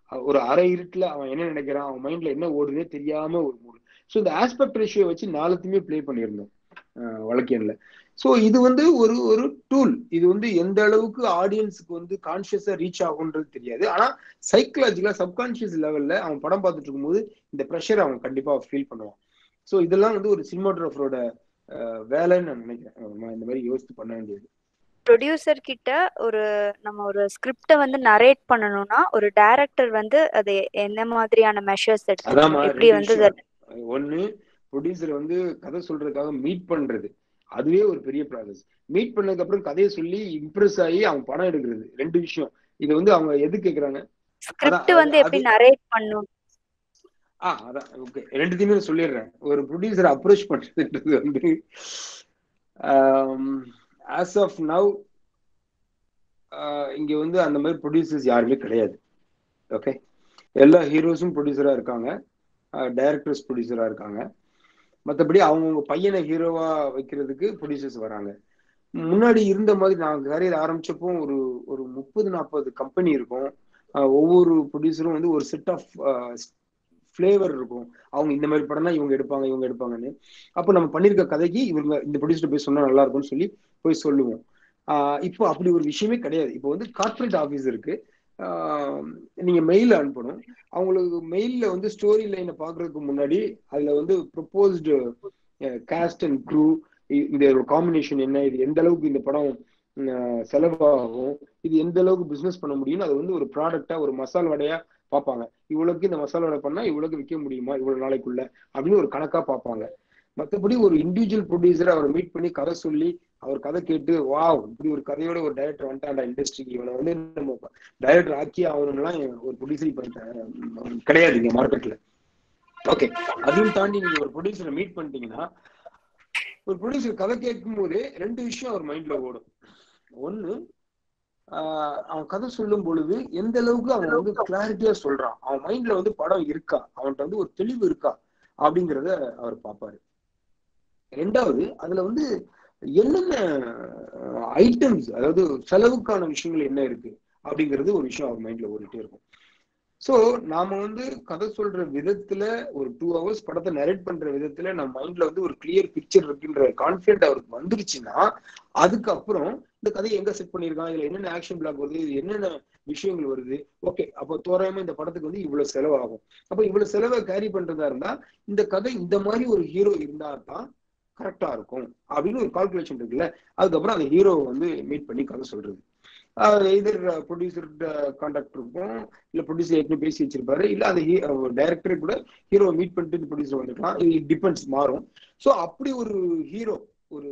ஒரு அரை இருட்டுல அவன் என்ன நினைக்கிறான் அவன் மைண்ட்ல என்ன ஓடுதே தெரியாம ஒரு மூடு ஸோ இந்த ஆஸ்பெக்ட் ரேஷியோ வச்சு நாலுத்தையுமே ப்ளே பண்ணியிருந்தோம் வழக்கியன்ல ஸோ இது வந்து ஒரு ஒரு டூல் இது வந்து எந்த அளவுக்கு ஆடியன்ஸுக்கு வந்து கான்சியஸா ரீச் ஆகுன்றது தெரியாது ஆனா சைக்கலாஜிக்கலா சப்கான்சியஸ் லெவல்ல அவன் படம் பார்த்துட்டு இருக்கும்போது இந்த ப்ரெஷர் அவன் கண்டிப்பா ஃபீல் பண்ணுவான் ஸோ இதெல்லாம் வந்து ஒரு சினிமாட்டோகிராஃபரோட வேலைன்னு நான் நினைக்கிறேன் நம்ம இந்த மாதிரி யோசித்து பண்ண வேண்டியது ப்ரொடியூசர் கிட்ட ஒரு நம்ம ஒரு ஸ்கிரிப்டை வந்து நரேட் பண்ணணும்னா ஒரு டைரக்டர் வந்து அது என்ன மாதிரியான மெஷர்ஸ் எடுத்து அதாம்மா எப்படி ரெண்டு வந்து விஷயம் ஒண்ணு ப்ரொடியூசர் வந்து கதை சொல்றதுக்காக மீட் பண்றது அதுவே ஒரு பெரிய ப்ராசஸ் மீட் பண்ணதுக்கு அப்புறம் கதையை சொல்லி இம்ப்ரெஸ் ஆகி அவன் படம் எடுக்கிறது ரெண்டு விஷயம் இது வந்து அவங்க எது கேக்குறாங்க ஸ்கிரிப்ட் அதான், வந்து அது- எப்படி நரேட் பண்ணும் ஆ அதான் ஓகே ரெண்டுத்தையுமே நான் சொல்லிடுறேன் ஒரு ப்ரொடியூசர் அப்ரோச் பண்றதுன்றது வந்து ஆஸ் ஆஃப் நவ் இங்க வந்து அந்த மாதிரி ப்ரொடியூசர்ஸ் யாருமே கிடையாது ஓகே எல்லா ஹீரோஸும் ப்ரொடியூசரா இருக்காங்க டைரக்டர்ஸ் ப்ரொடியூசரா இருக்காங்க மற்றபடி அவங்கவுங்க பையனை ஹீரோவா வைக்கிறதுக்கு ப்ரொடியூசர்ஸ் வராங்க முன்னாடி இருந்த மாதிரி நான் கரியர் ஆரம்பிச்சப்போ ஒரு ஒரு முப்பது நாற்பது கம்பெனி இருக்கும் ஆஹ் ஒவ்வொரு ப்ரொடியூசரும் வந்து ஒரு செட் ஆஃப் ஃப்ளேவர் இருக்கும் அவங்க இந்த மாதிரி படம் தான் இவங்க எடுப்பாங்க இவங்க எடுப்பாங்கன்னு அப்போ நம்ம பண்ணியிருக்க கதைக்கு இவங்க இந்த ப்ரொடியூசர் போய் சொன்னா நல்லா இருக்கும்னு சொல்லி போய் சொல்லுவோம் ஆஹ் இப்போ அப்படி ஒரு விஷயமே கிடையாது இப்போ வந்து கார்ப்பரேட் ஆஃபீஸ் இருக்கு ஆஹ் நீங்க மெயில் அனுப்பணும் அவங்களுக்கு மெயில்ல வந்து ஸ்டோரி லைனை பாக்குறதுக்கு முன்னாடி அதுல வந்து ப்ரொபோஸ்டு காஸ்ட் அண்ட் க்ரூ இந்த ஒரு காம்பினேஷன் என்ன இது எந்த அளவுக்கு இந்த படம் அஹ், செலவாகும் இது எந்த அளவுக்கு பிசினஸ் பண்ண முடியும்னு அது வந்து ஒரு ப்ராடக்டா ஒரு மசால் வடையா பார்ப்பாங்க இவ்வளவுக்கு இந்த மசாலா வடை பண்ணா இவ்வளவுக்கு விற்க முடியுமா இவ்வளவு நாளைக்குள்ள அப்படின்னு ஒரு கணக்கா பார்ப்பாங்க மற்றபடி ஒரு இண்டிவிஜுவல் ப்ரொடியூசரை அவரை மீட் பண்ணி கதை சொல்லி அவர் கதை கேட்டு வாவ் இப்படி ஒரு கதையோட ஒரு டைரக்டர் வந்துட்டாண்டா இண்டஸ்ட்ரிக்கு இவனை வந்து நம்ம டைரக்டர் ஆக்கி ஆகணும்லாம் ஒரு ப்ரொடியூசர் இப்ப கிடையாது இங்க மார்க்கெட்ல ஓகே அதையும் தாண்டி நீங்க ஒரு ப்ரொடியூசரை மீட் பண்ணிட்டீங்கன்னா ஒரு ப்ரொடியூசர் கதை கேட்கும் போதே ரெண்டு விஷயம் அவர் மைண்ட்ல ஓடும் ஒண்ணு ஆஹ் அவன் கதை சொல்லும் பொழுது எந்த அளவுக்கு அவன் வந்து கிளாரிட்டியா சொல்றான் அவன் மைண்ட்ல வந்து படம் இருக்கா அவன்கிட்ட வந்து ஒரு தெளிவு இருக்கா அப்படிங்கிறத அவர் பார்ப்பாரு ரெண்டாவது அதுல வந்து என்னென்ன ஐட்டம்ஸ் அதாவது செலவுக்கான விஷயங்கள் என்ன இருக்கு அப்படிங்கிறது ஒரு விஷயம் அவர் மைண்ட்ல ஓடிட்டே இருக்கும் சோ நாம வந்து கதை சொல்ற விதத்துல ஒரு டூ ஹவர்ஸ் படத்தை நரேட் பண்ற விதத்துல நம்ம மைண்ட்ல வந்து ஒரு கிளியர் பிக்சர் இருக்குன்ற கான்பிடென்ட் அவருக்கு வந்துருச்சுன்னா அதுக்கப்புறம் இந்த கதையை எங்க செட் பண்ணிருக்கான் இதுல என்னென்ன ஆக்ஷன் பிளாக் வருது இது என்னென்ன விஷயங்கள் வருது ஓகே அப்போ தோராயமா இந்த படத்துக்கு வந்து இவ்வளவு செலவாகும் அப்போ இவ்வளவு செலவை கேரி பண்றதா இருந்தா இந்த கதை இந்த மாதிரி ஒரு ஹீரோ இருந்தா தான் கரெக்டா இருக்கும் அப்படின்னு ஒரு கால்குலேஷன் இருக்குல்ல அதுக்கப்புறம் அந்த ஹீரோவை வந்து மீட் பண்ணி கதை சொல்றது இதர் ப்ரொடியூசர் கான்டாக்ட் இருக்கும் இல்ல ப்ரொடியூசர் ஏற்கனவே பேசி வச்சிருப்பாரு இல்ல அந்த டைரக்டர் கூட ஹீரோவை மீட் பண்ணிட்டு ப்ரொடியூசர் வந்துக்கலாம் இது டிபெண்ட்ஸ் மாறும் ஸோ அப்படி ஒரு ஹீரோ ஒரு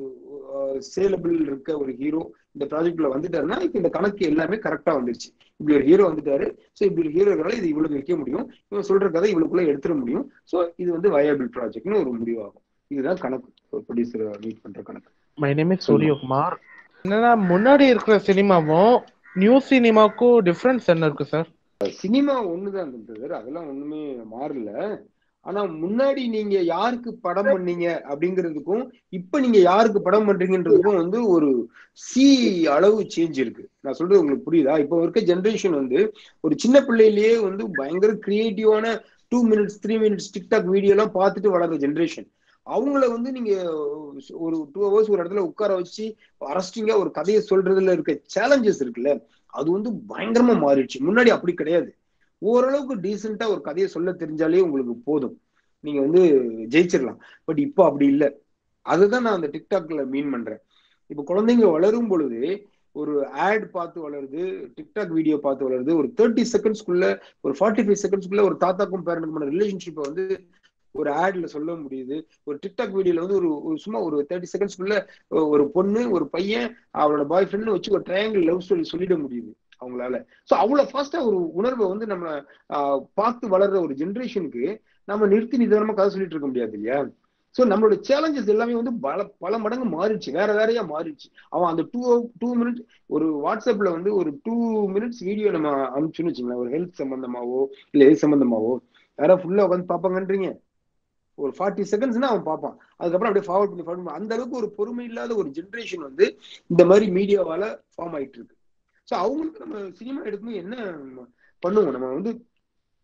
சேலபிள் இருக்க ஒரு ஹீரோ இந்த ப்ராஜெக்ட்ல வந்துட்டாருன்னா இப்ப இந்த கணக்கு எல்லாமே கரெக்டா வந்துருச்சு இப்படி ஒரு ஹீரோ வந்துட்டாரு ஸோ இப்படி ஒரு ஹீரோ இருக்கிறால இது இவ்வளவு வைக்க முடியும் இவன் சொல்ற கதை இவ்வளவுக்குள்ள எடுத்துட முடியும் ஸோ இது வந்து வயபிள் ப்ராஜெக்ட்னு ஒரு முடிவாகும் இதுதான் கணக்கு ஒரு ப்ரொடியூசர் மீட் பண்ற கணக்கு மை நேம் இஸ் சூரியகுமார் என்னன்னா முன்னாடி இருக்கிற சினிமாவும் நியூ சினிமாவுக்கும் டிஃபரன்ஸ் என்ன இருக்கு சார் சினிமா ஒண்ணுதான் இருந்தது அதெல்லாம் ஒண்ணுமே மாறல ஆனா முன்னாடி நீங்க யாருக்கு படம் பண்ணீங்க அப்படிங்கிறதுக்கும் இப்ப நீங்க யாருக்கு படம் பண்றீங்கன்றதுக்கும் வந்து ஒரு சி அளவு சேஞ்ச் இருக்கு நான் சொல்றது உங்களுக்கு புரியுதா இப்ப இருக்க ஜென்ரேஷன் வந்து ஒரு சின்ன பிள்ளையிலேயே வந்து பயங்கர கிரியேட்டிவான two minutes three minutes TikTok video எல்லாம் பார்த்துட்டு வளர்ற ஜென்ரேஷன் அவங்கள வந்து நீங்க ஒரு டூ ஹவர்ஸ் ஒரு இடத்துல உட்கார வச்சு அரஸ்டிங்கா ஒரு கதையை சொல்றதுல இருக்க சேலஞ்சஸ் இருக்குல்ல அது வந்து பயங்கரமா மாறிடுச்சு முன்னாடி அப்படி கிடையாது ஓரளவுக்கு டீசெண்டா ஒரு கதையை சொல்ல தெரிஞ்சாலே உங்களுக்கு போதும் நீங்க வந்து ஜெயிச்சிடலாம் பட் இப்போ அப்படி இல்லை அதுதான் நான் அந்த டிக்டாக்ல மீன் பண்றேன் இப்போ குழந்தைங்க வளரும் பொழுது ஒரு ஆட் பார்த்து வளருது டிக்டாக் வீடியோ பார்த்து வளருது ஒரு தேர்ட்டி செகண்ட்ஸ்க்குள்ள ஒரு ஃபார்ட்டி ஃபைவ் செகண்ட்ஸ்க்குள்ள ஒரு தாத்தாக்கும் பேரனுக்குமான ரிலேஷன்ஷிப்பை வந்து ஒரு ஆட்ல சொல்ல முடியுது ஒரு டிக்டாக் வீடியோல வந்து ஒரு ஒரு சும்மா ஒரு தேர்ட்டி செகண்ட்ஸ்க்குள்ள ஒரு பொண்ணு ஒரு பையன் அவளோட பாய் ஃப்ரெண்ட் வச்சு ஒரு ட்ரையாங்கிள் லவ் ஸ்டோரி சொல்லிட முடியுது அவங்களால ஸோ அவ்வளவு ஃபாஸ்டா ஒரு உணர்வை வந்து நம்ம பார்த்து வளர்ற ஒரு ஜென்ரேஷனுக்கு நம்ம நிறுத்தி நிதானமா கதை சொல்லிட்டு இருக்க முடியாது இல்லையா ஸோ நம்மளோட சேலஞ்சஸ் எல்லாமே வந்து பல பல மடங்கு மாறிடுச்சு வேற வேறையா மாறிடுச்சு அவன் அந்த டூ டூ மினிட்ஸ் ஒரு வாட்ஸ்அப்ல வந்து ஒரு டூ மினிட்ஸ் வீடியோ நம்ம அனுப்பிச்சுன்னு வச்சுங்களேன் ஒரு ஹெல்த் சம்பந்தமாவோ இல்லை எது சம்பந்தமாவோ யாரோ ஃபுல்லா உட்காந்து பார்ப்பாங்கன்றீங்க ஒரு ஃபார்ட்டி செகண்ட்ஸ்னா அவன் பார்ப்பான் அதுக்கப்புறம் அப்படியே ஃபார்வர்ட் பண்ணி ஃபார்வர்ட் பண்ணி அந்த அளவுக்கு ஒரு பொறுமை இல்லாத ஒரு ஜென்ரேஷன் வந்து இந்த மாதிரி மீடியாவால ஃபார்ம் ஆயிட்டு இருக்கு ஸோ அவங்களுக்கு நம்ம சினிமா எடுக்கும்போது என்ன பண்ணுவோம் நம்ம வந்து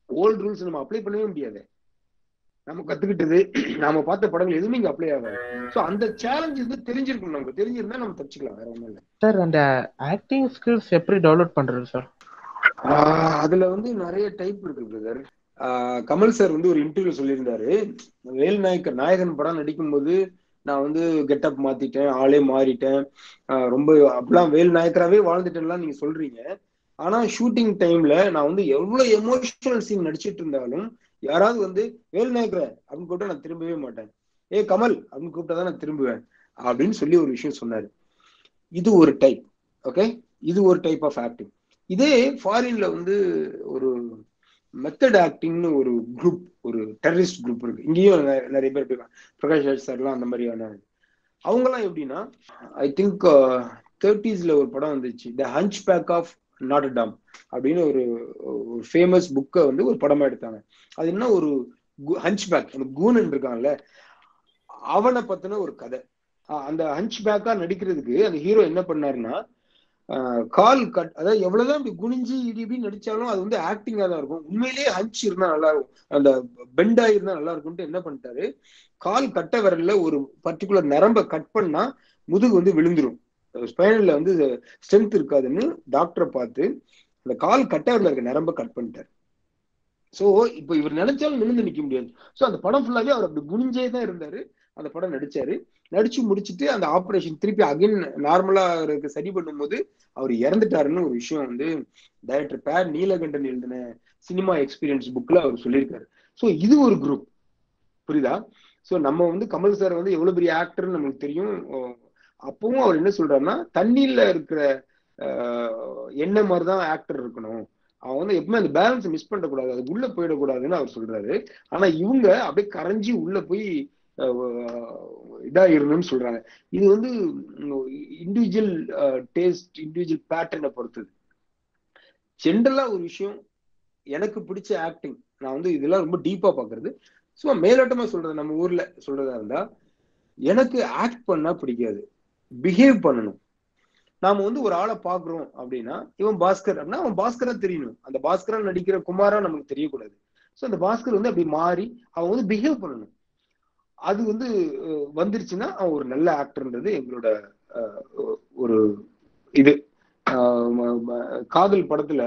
ஓல்டு ரூல்ஸ் நம்ம அப்ளை பண்ணவே முடியாது நம்ம கத்துக்கிட்டது நாம பார்த்த படங்கள் எதுவுமே இங்க அப்ளை ஆகாது சோ அந்த சேலஞ்ச் வந்து தெரிஞ்சிருக்கணும் நமக்கு தெரிஞ்சிருந்தா நம்ம தப்பிச்சுக்கலாம் வேற ஒண்ணும் இல்ல சார் அந்த ஆக்டிங் ஸ்கில்ஸ் எப்படி டெவலப் பண்றது சார் ஆஹ் அதுல வந்து நிறைய டைப் இருக்கு பிரதர் கமல் சார் வந்து ஒரு இன்டர்வியூ சொல்லியிருந்தாரு வேல் நாயக்கர் நாயகன் படம் நடிக்கும்போது நான் வந்து கெட்டப் மாத்திட்டேன் ஆளே மாறிட்டேன் ஆஹ் ரொம்ப அப்படிலாம் வேல் நாயக்கராவே வாழ்ந்துட்டேன்லாம் நீங்க சொல்றீங்க ஆனா ஷூட்டிங் டைம்ல நான் வந்து எவ்வளவு எமோஷனல் சீன் நடிச்சிட்டு இருந்தாலும் யாராவது வந்து வேல் நாயக்கர அப்படின்னு கூப்பிட்டா நான் திரும்பவே மாட்டேன் ஏ கமல் அப்படின்னு கூப்பிட்டா தான் நான் திரும்புவேன் அப்படின்னு சொல்லி ஒரு விஷயம் சொன்னாரு இது ஒரு டைப் ஓகே இது ஒரு டைப் ஆஃப் ஆக்டிங் இதே ஃபாரின்ல வந்து ஒரு மெத்தட் ஆக்டிங்னு ஒரு குரூப் ஒரு டெரரிஸ்ட் குரூப் இருக்கு இங்கேயும் நிறைய நிறைய பேர் இருக்காங்க பிரகாஷ் ராஜ் சார்லாம் அந்த மாதிரியான அவங்கலாம் எப்படின்னா ஐ திங்க் தேர்ட்டிஸ்ல ஒரு படம் வந்துச்சு the hunchback of Notre Dame அப்படின்னு ஒரு ஒரு ஃபேமஸ் புக்கை வந்து ஒரு படமா எடுத்தாங்க அது என்ன ஒரு ஹஞ்ச் பேக் அந்த கூனன் இருக்கான்ல அவனை பத்தின ஒரு கதை ஆஹ் அந்த ஹஞ்ச் பேக்கா நடிக்கிறதுக்கு அந்த ஹீரோ என்ன பண்ணாருன்னா ஆஹ் கால் கட் அதாவது எவ்வளவுதான் இப்படி குனிஞ்சு இடி இப்படி நடிச்சாலும் அது வந்து ஆக்டிங்கா தான் இருக்கும் உண்மையிலேயே ஹஞ்ச் இருந்தா நல்லா இருக்கும் அந்த பெண்ட் ஆயிருந்தா நல்லா இருக்கும்ட்டு என்ன பண்ணிட்டாரு கால் கட்ட விரல்ல ஒரு பர்டிகுலர் நரம்ப கட் பண்ணா முதுகு வந்து விழுந்துரும் ஸ்பைனல்ல வந்து ஸ்ட்ரென்த் இருக்காதுன்னு டாக்டரை பார்த்து அந்த கால் கட்ட விரல்ல இருக்க நரம்ப கட் பண்ணிட்டாரு சோ இப்போ இவர் நினைச்சாலும் நிமிர்ந்து நிக்க முடியாது சோ அந்த படம் ஃபுல்லாவே அவர் அப்படி குனிஞ்சே தான் இருந்தாரு அந்த படம் நடிச்சாரு நடிச்சு முடிச்சுட்டு அந்த ஆபரேஷன் திருப்பி அகைன் நார்மலா அவருக்கு சரி பண்ணும்போது அவர் இறந்துட்டாருன்னு ஒரு விஷயம் வந்து டைரக்டர் பேர் நீலகண்டன் எழுதின சினிமா எக்ஸ்பீரியன்ஸ் புக்ல அவர் சொல்லியிருக்காரு சோ இது ஒரு குரூப் புரியுதா சோ நம்ம வந்து கமல் சார் வந்து எவ்வளவு பெரிய ஆக்டர்னு நமக்கு தெரியும் அப்பவும் அவர் என்ன சொல்றாருன்னா தண்ணியில இருக்கிற எண்ணெய் மாதிரிதான் ஆக்டர் இருக்கணும் அவன் வந்து எப்பவுமே அந்த பேலன்ஸ் மிஸ் பண்ணக்கூடாது அது உள்ள போயிடக்கூடாதுன்னு அவர் சொல்றாரு ஆனா இவங்க அப்படியே கரைஞ்சி உள்ள போய் இதா இருந்தோம்னு சொல்றாங்க இது வந்து இண்டிவிஜுவல் டேஸ்ட் இண்டிவிஜுவல் பேட்டர்னை பொறுத்தது ஜென்ரலா ஒரு விஷயம் எனக்கு பிடிச்ச ஆக்டிங் நான் வந்து இதெல்லாம் ரொம்ப டீப்பா பாக்குறது சும்மா மேலோட்டமா சொல்றது நம்ம ஊர்ல சொல்றதா இருந்தா எனக்கு ஆக்ட் பண்ணா பிடிக்காது பிஹேவ் பண்ணணும் நாம வந்து ஒரு ஆளை பாக்குறோம் அப்படின்னா இவன் பாஸ்கர் அப்படின்னா அவன் பாஸ்கரா தெரியணும் அந்த பாஸ்கரா நடிக்கிற குமாரா நமக்கு தெரியக்கூடாது ஸோ அந்த பாஸ்கர் வந்து அப்படி மாறி அவன் வந்து பிஹேவ் பண்ணணும் அது வந்து வந்துருச்சுன்னா அவன் ஒரு நல்ல ஆக்டர்ன்றது எங்களோட ஒரு இது காதல் படத்துல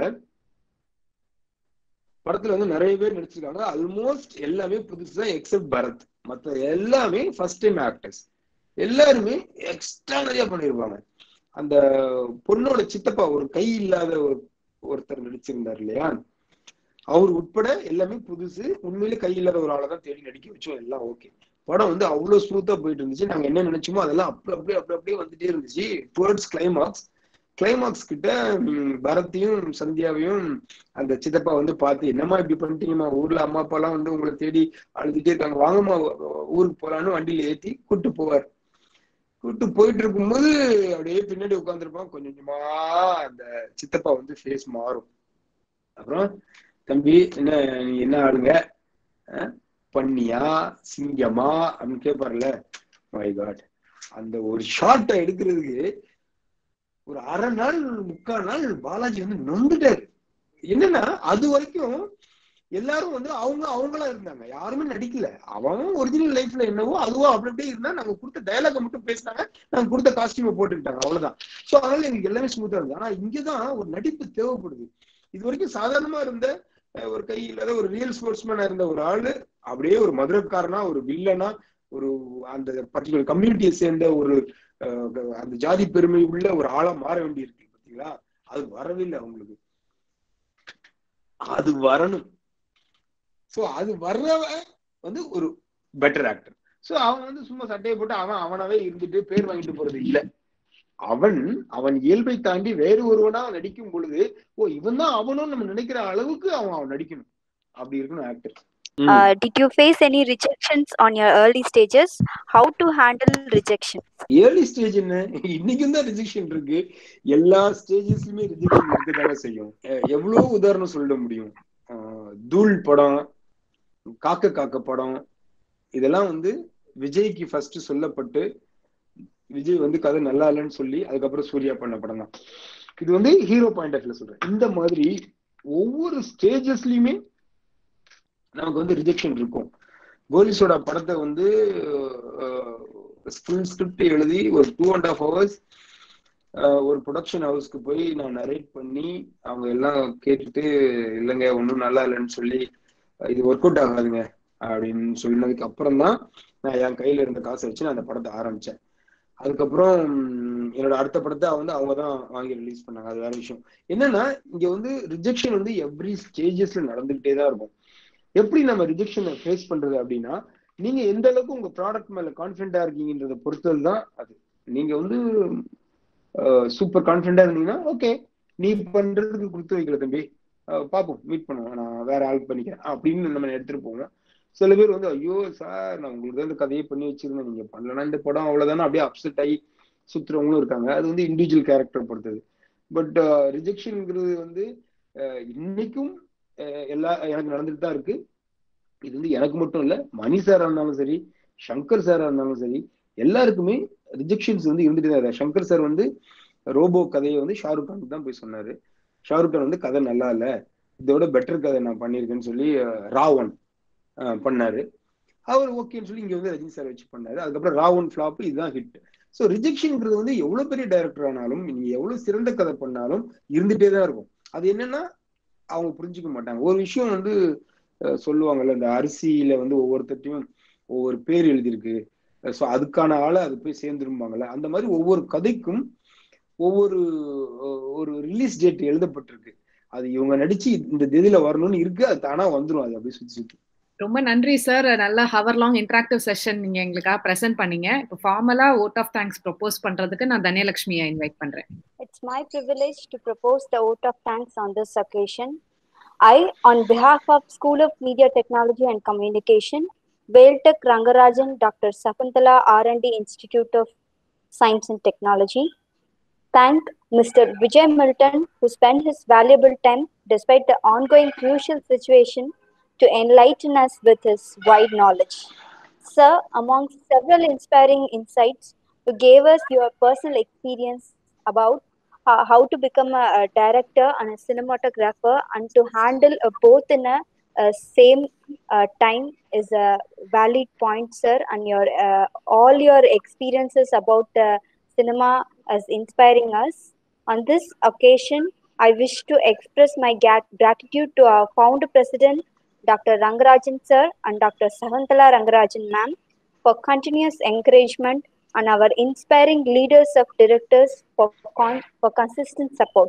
படத்துல வந்து நிறைய பேர் நடிச்சிருக்காங்க ஆல்மோஸ்ட் எல்லாமே புதுசா எக்ஸப்ட் பரத் மத்த எல்லாமே ஃபர்ஸ்ட் டைம் ஆக்டர்ஸ் எல்லாருமே எக்ஸ்ட்ரா நிறைய பண்ணிருப்பாங்க அந்த பொண்ணோட சித்தப்பா ஒரு கை இல்லாத ஒரு ஒருத்தர் நடிச்சிருந்தார் இல்லையா அவர் உட்பட எல்லாமே புதுசு உண்மையிலே கை இல்லாத ஒரு ஆளை தான் தேடி நடிக்க வச்சோம் எல்லாம் ஓகே படம் வந்து அவ்வளவு ஸ்மூத்தா போயிட்டு இருந்துச்சு நாங்க என்ன நினைச்சோமோ அதெல்லாம் அப்படி அப்படியே அப்படி அப்படியே வந்துட்டே இருந்துச்சு டுவர்ட்ஸ் கிளைமாக்ஸ் கிளைமாக்ஸ் கிட்ட பரத்தையும் சந்தியாவையும் அந்த சித்தப்பா வந்து பார்த்து என்னம்மா இப்படி பண்ணிட்டீங்கம்மா ஊர்ல அம்மா அப்பா எல்லாம் வந்து உங்களை தேடி அழுதுட்டே இருக்காங்க வாங்கம்மா ஊருக்கு போலான்னு வண்டியில ஏத்தி கூட்டு போவார் கூட்டு போயிட்டு இருக்கும்போது அப்படியே பின்னாடி உட்காந்துருப்பான் கொஞ்சம் கொஞ்சமா அந்த சித்தப்பா வந்து ஃபேஸ் மாறும் அப்புறம் தம்பி என்ன நீ என்ன ஆளுங்க பண்ணியா சிங்கமா அப்படின்னு கேட்பார்ல மை காட் அந்த ஒரு ஷார்ட்டை எடுக்கிறதுக்கு ஒரு அரை நாள் முக்கால் நாள் பாலாஜி வந்து நொந்துட்டாரு என்னன்னா அது வரைக்கும் எல்லாரும் வந்து அவங்க அவங்களா இருந்தாங்க யாருமே நடிக்கல அவன் ஒரிஜினல் லைஃப்ல என்னவோ அதுவோ அப்படி அப்படியே இருந்தா நாங்க கொடுத்த டயலாக மட்டும் பேசினாங்க நாங்க கொடுத்த காஸ்டியூமை போட்டுக்கிட்டாங்க அவ்வளவுதான் சோ அதனால எங்களுக்கு எல்லாமே ஸ்மூத்தா இருந்தது ஆனா இங்கதான் ஒரு நடிப்பு தேவைப்படுது இது வரைக்கும் சாதாரணமா இருந்த ஒரு கை இல்லாத ஒரு ரியல் ஸ்போர்ட்ஸ்மேனா இருந்த ஒரு ஆளு அப்படியே ஒரு மதுரக்காரனா ஒரு வில்லனா ஒரு அந்த பர்டிகுலர் கம்யூனிட்டியை சேர்ந்த ஒரு அந்த ஜாதி பெருமை உள்ள ஒரு ஆளா மாற வேண்டி இருக்கு பாத்தீங்களா அது வரவே இல்லை அவங்களுக்கு அது வரணும் சோ அது வர்றவன் வந்து ஒரு பெட்டர் ஆக்டர் சோ அவன் வந்து சும்மா சட்டையை போட்டு அவன் அவனாவே இருந்துட்டு பேர் வாங்கிட்டு போறது இல்ல அவன் அவன் இயல்பை தாண்டி வேறு ஒருவனா நடிக்கும் பொழுது ஓ இவன் தான் அவனும் நம்ம நினைக்கிற அளவுக்கு அவன் அவன் நடிக்கணும் அப்படி இருக்கணும் actor Uh, did you face any rejections on your early stages? How to handle rejection? Early stage என்ன இன்னைக்கும் தான் ரிஜெக்ஷன் இருக்கு எல்லா ஸ்டேஜஸ்லயுமே ரிஜெக்ஷன் இருக்கதாங்க செய்யும் எவ்வளவு உதாரணம் சொல்ல முடியும் தூள் படம் காக்க காக்க படம் இதெல்லாம் வந்து விஜய்க்கு ஃபர்ஸ்ட் சொல்லப்பட்டு விஜய் வந்து கதை நல்லா இல்லைன்னு சொல்லி அதுக்கப்புறம் சூர்யா பண்ண படம் தான் இது வந்து ஹீரோ பாயிண்ட் ஆஃப் சொல்றேன் இந்த மாதிரி ஒவ்வொரு ஸ்டேஜஸ்லயுமே நமக்கு வந்து ரிஜெக்ஷன் இருக்கும் கோலிஸோட படத்தை வந்து ஃபுல் ஸ்கிரிப்ட் எழுதி ஒரு டூ அண்ட் ஹாஃப் ஹவர்ஸ் ஒரு ப்ரொடக்ஷன் ஹவுஸ்க்கு போய் நான் நரேட் பண்ணி அவங்க எல்லாம் கேட்டுட்டு இல்லைங்க ஒன்றும் நல்லா இல்லைன்னு சொல்லி இது ஒர்க் அவுட் ஆகாதுங்க அப்படின்னு சொன்னதுக்கு அப்புறம் தான் நான் என் கையில இருந்த காசை வச்சு நான் அந்த படத்தை ஆரம்பிச்சேன் அதுக்கப்புறம் உம், என்னோட அடுத்த படத்தை வந்து அவங்க தான் வாங்கி ரிலீஸ் பண்ணாங்க அது வேற விஷயம் என்னன்னா இங்க வந்து ரிஜெக்ஷன் வந்து எவ்ரி ஸ்டேஜஸ்ல நடந்துகிட்டே தான் இருக்கும் எப்படி நம்ம ரிஜெக்ஷனை ஃபேஸ் பண்றது அப்படின்னா நீங்க எந்த அளவுக்கு உங்க ப்ராடக்ட் மேல கான்ஃபிடண்டா இருக்கீங்கன்றத பொறுத்தது தான் அது நீங்க வந்து சூப்பர் கான்ஃபிடண்டா இருந்தீங்கன்னா ஓகே நீ பண்றதுக்கு கொடுத்து வைக்கல தம்பி அஹ் பாப்போம் மீட் பண்ணுவோம் நான் வேற ஆள் பண்ணிக்கிறேன் அப்படின்னு நம்ம எடுத்துட்டு போவோம் சில பேர் வந்து ஐயோ சார் நான் உங்களுக்கு தான் இந்த கதையை பண்ணி வச்சிருந்தேன் நீங்க பண்ணலன்னா இந்த படம் அவ்வளவுதானே அப்படியே அப்செட் ஆகி சுத்துறவங்களும் இருக்காங்க அது வந்து இண்டிவிஜுவல் கேரக்டர் பொறுத்தது பட் ரிஜெக்ஷன்ங்கிறது வந்து அஹ், இன்னைக்கும் அஹ், எல்லா எனக்கு நடந்துட்டு தான் இருக்கு இது வந்து எனக்கு மட்டும் இல்ல மணி சாரா இருந்தாலும் சரி சங்கர் சாரா இருந்தாலும் சரி எல்லாருக்குமே ரிஜெக்ஷன்ஸ் வந்து இருந்துட்டு தான் இருக்கு சங்கர் சார் வந்து ரோபோ கதையை வந்து ஷாருக் கானுக்கு தான் போய் சொன்னாரு ஷாருக் கான் வந்து கதை நல்லா இல்ல இதோட பெட்டர் கதை நான் பண்ணியிருக்கேன்னு சொல்லி அஹ், ராவன் அஹ், பண்ணாரு அவர் ஓகேன்னு சொல்லி இங்க வந்து ரஜினி சார் வச்சு பண்ணாரு அதுக்கப்புறம் ராவன் ஃபிளாப் இதுதான் ஹிட் ஸோ ரிஜெக்ஷன்ங்கிறது வந்து எவ்வளவு பெரிய டைரக்டர் ஆனாலும் நீங்க எவ்வளவு சிறந்த கதை பண்ணாலும் இருந்துட்டே தான் இருக்கும் அது என்னன்னா அவங்க புரிஞ்சுக்க மாட்டாங்க ஒரு விஷயம் வந்து அஹ், சொல்லுவாங்கல்ல இந்த அரிசியில வந்து ஒவ்வொருத்தட்டையும் ஒவ்வொரு பேர் எழுதியிருக்கு ஸோ அதுக்கான ஆளை அது போய் சேர்ந்துருப்பாங்கல்ல அந்த மாதிரி ஒவ்வொரு கதைக்கும் ஒவ்வொரு அஹ், ஒரு ரிலீஸ் டேட் எழுதப்பட்டிருக்கு அது இவங்க நடிச்சு இந்த தேதியில வரணும்னு இருக்கு அது தானா வந்துரும் அது அப்படியே சுத்தி சுத்தி ரொம்ப நன்றி சார் நல்ல ஹவர் லாங் இன்டராக்டிவ் செஷன் நீங்க எங்களுக்காக பிரசன்ட் பண்ணீங்க இப்போ ஃபார்மலா ஓட் ஆஃப் தேங்க்ஸ் ப்ரொபோஸ் பண்றதுக்கு நான் தனலட்சுமியை இன்வைட் பண்றேன் It's my privilege to propose the vote of thanks on this occasion. I, on behalf of School of Media Technology and Communication, Vailtek Rangarajan, Dr. Sakuntala R&D Institute of Science and Technology, thank Mr. Vijay Milton, who spent his valuable time despite the ongoing crucial situation to enlighten us with his wide knowledge. Sir, among several inspiring insights, you gave us your personal experience about uh, how to become a, a director and a cinematographer and to handle uh, both in a, a same uh, time is a valid point sir and your uh, all your experiences about uh, cinema is inspiring us on this occasion i wish to express my gat- gratitude to our founder president dr rangarajan sir and dr savantala rangarajan ma'am for continuous encouragement and our inspiring leaders of directors for, con- for consistent support.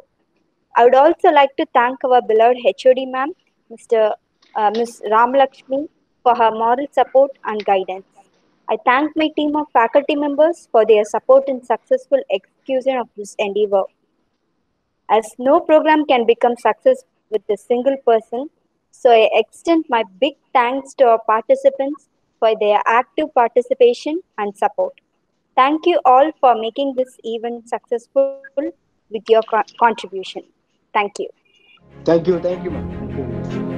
I would also like to thank our beloved HOD ma'am, Mr. Uh, Ms. Ramlakshmi, for her moral support and guidance. I thank my team of faculty members for their support in successful execution of this endeavor. As no program can become success with a single person, so I extend my big thanks to our participants for their active participation and support. Thank you all for making this event successful with your co- contribution. Thank you. Thank you thank you ma'am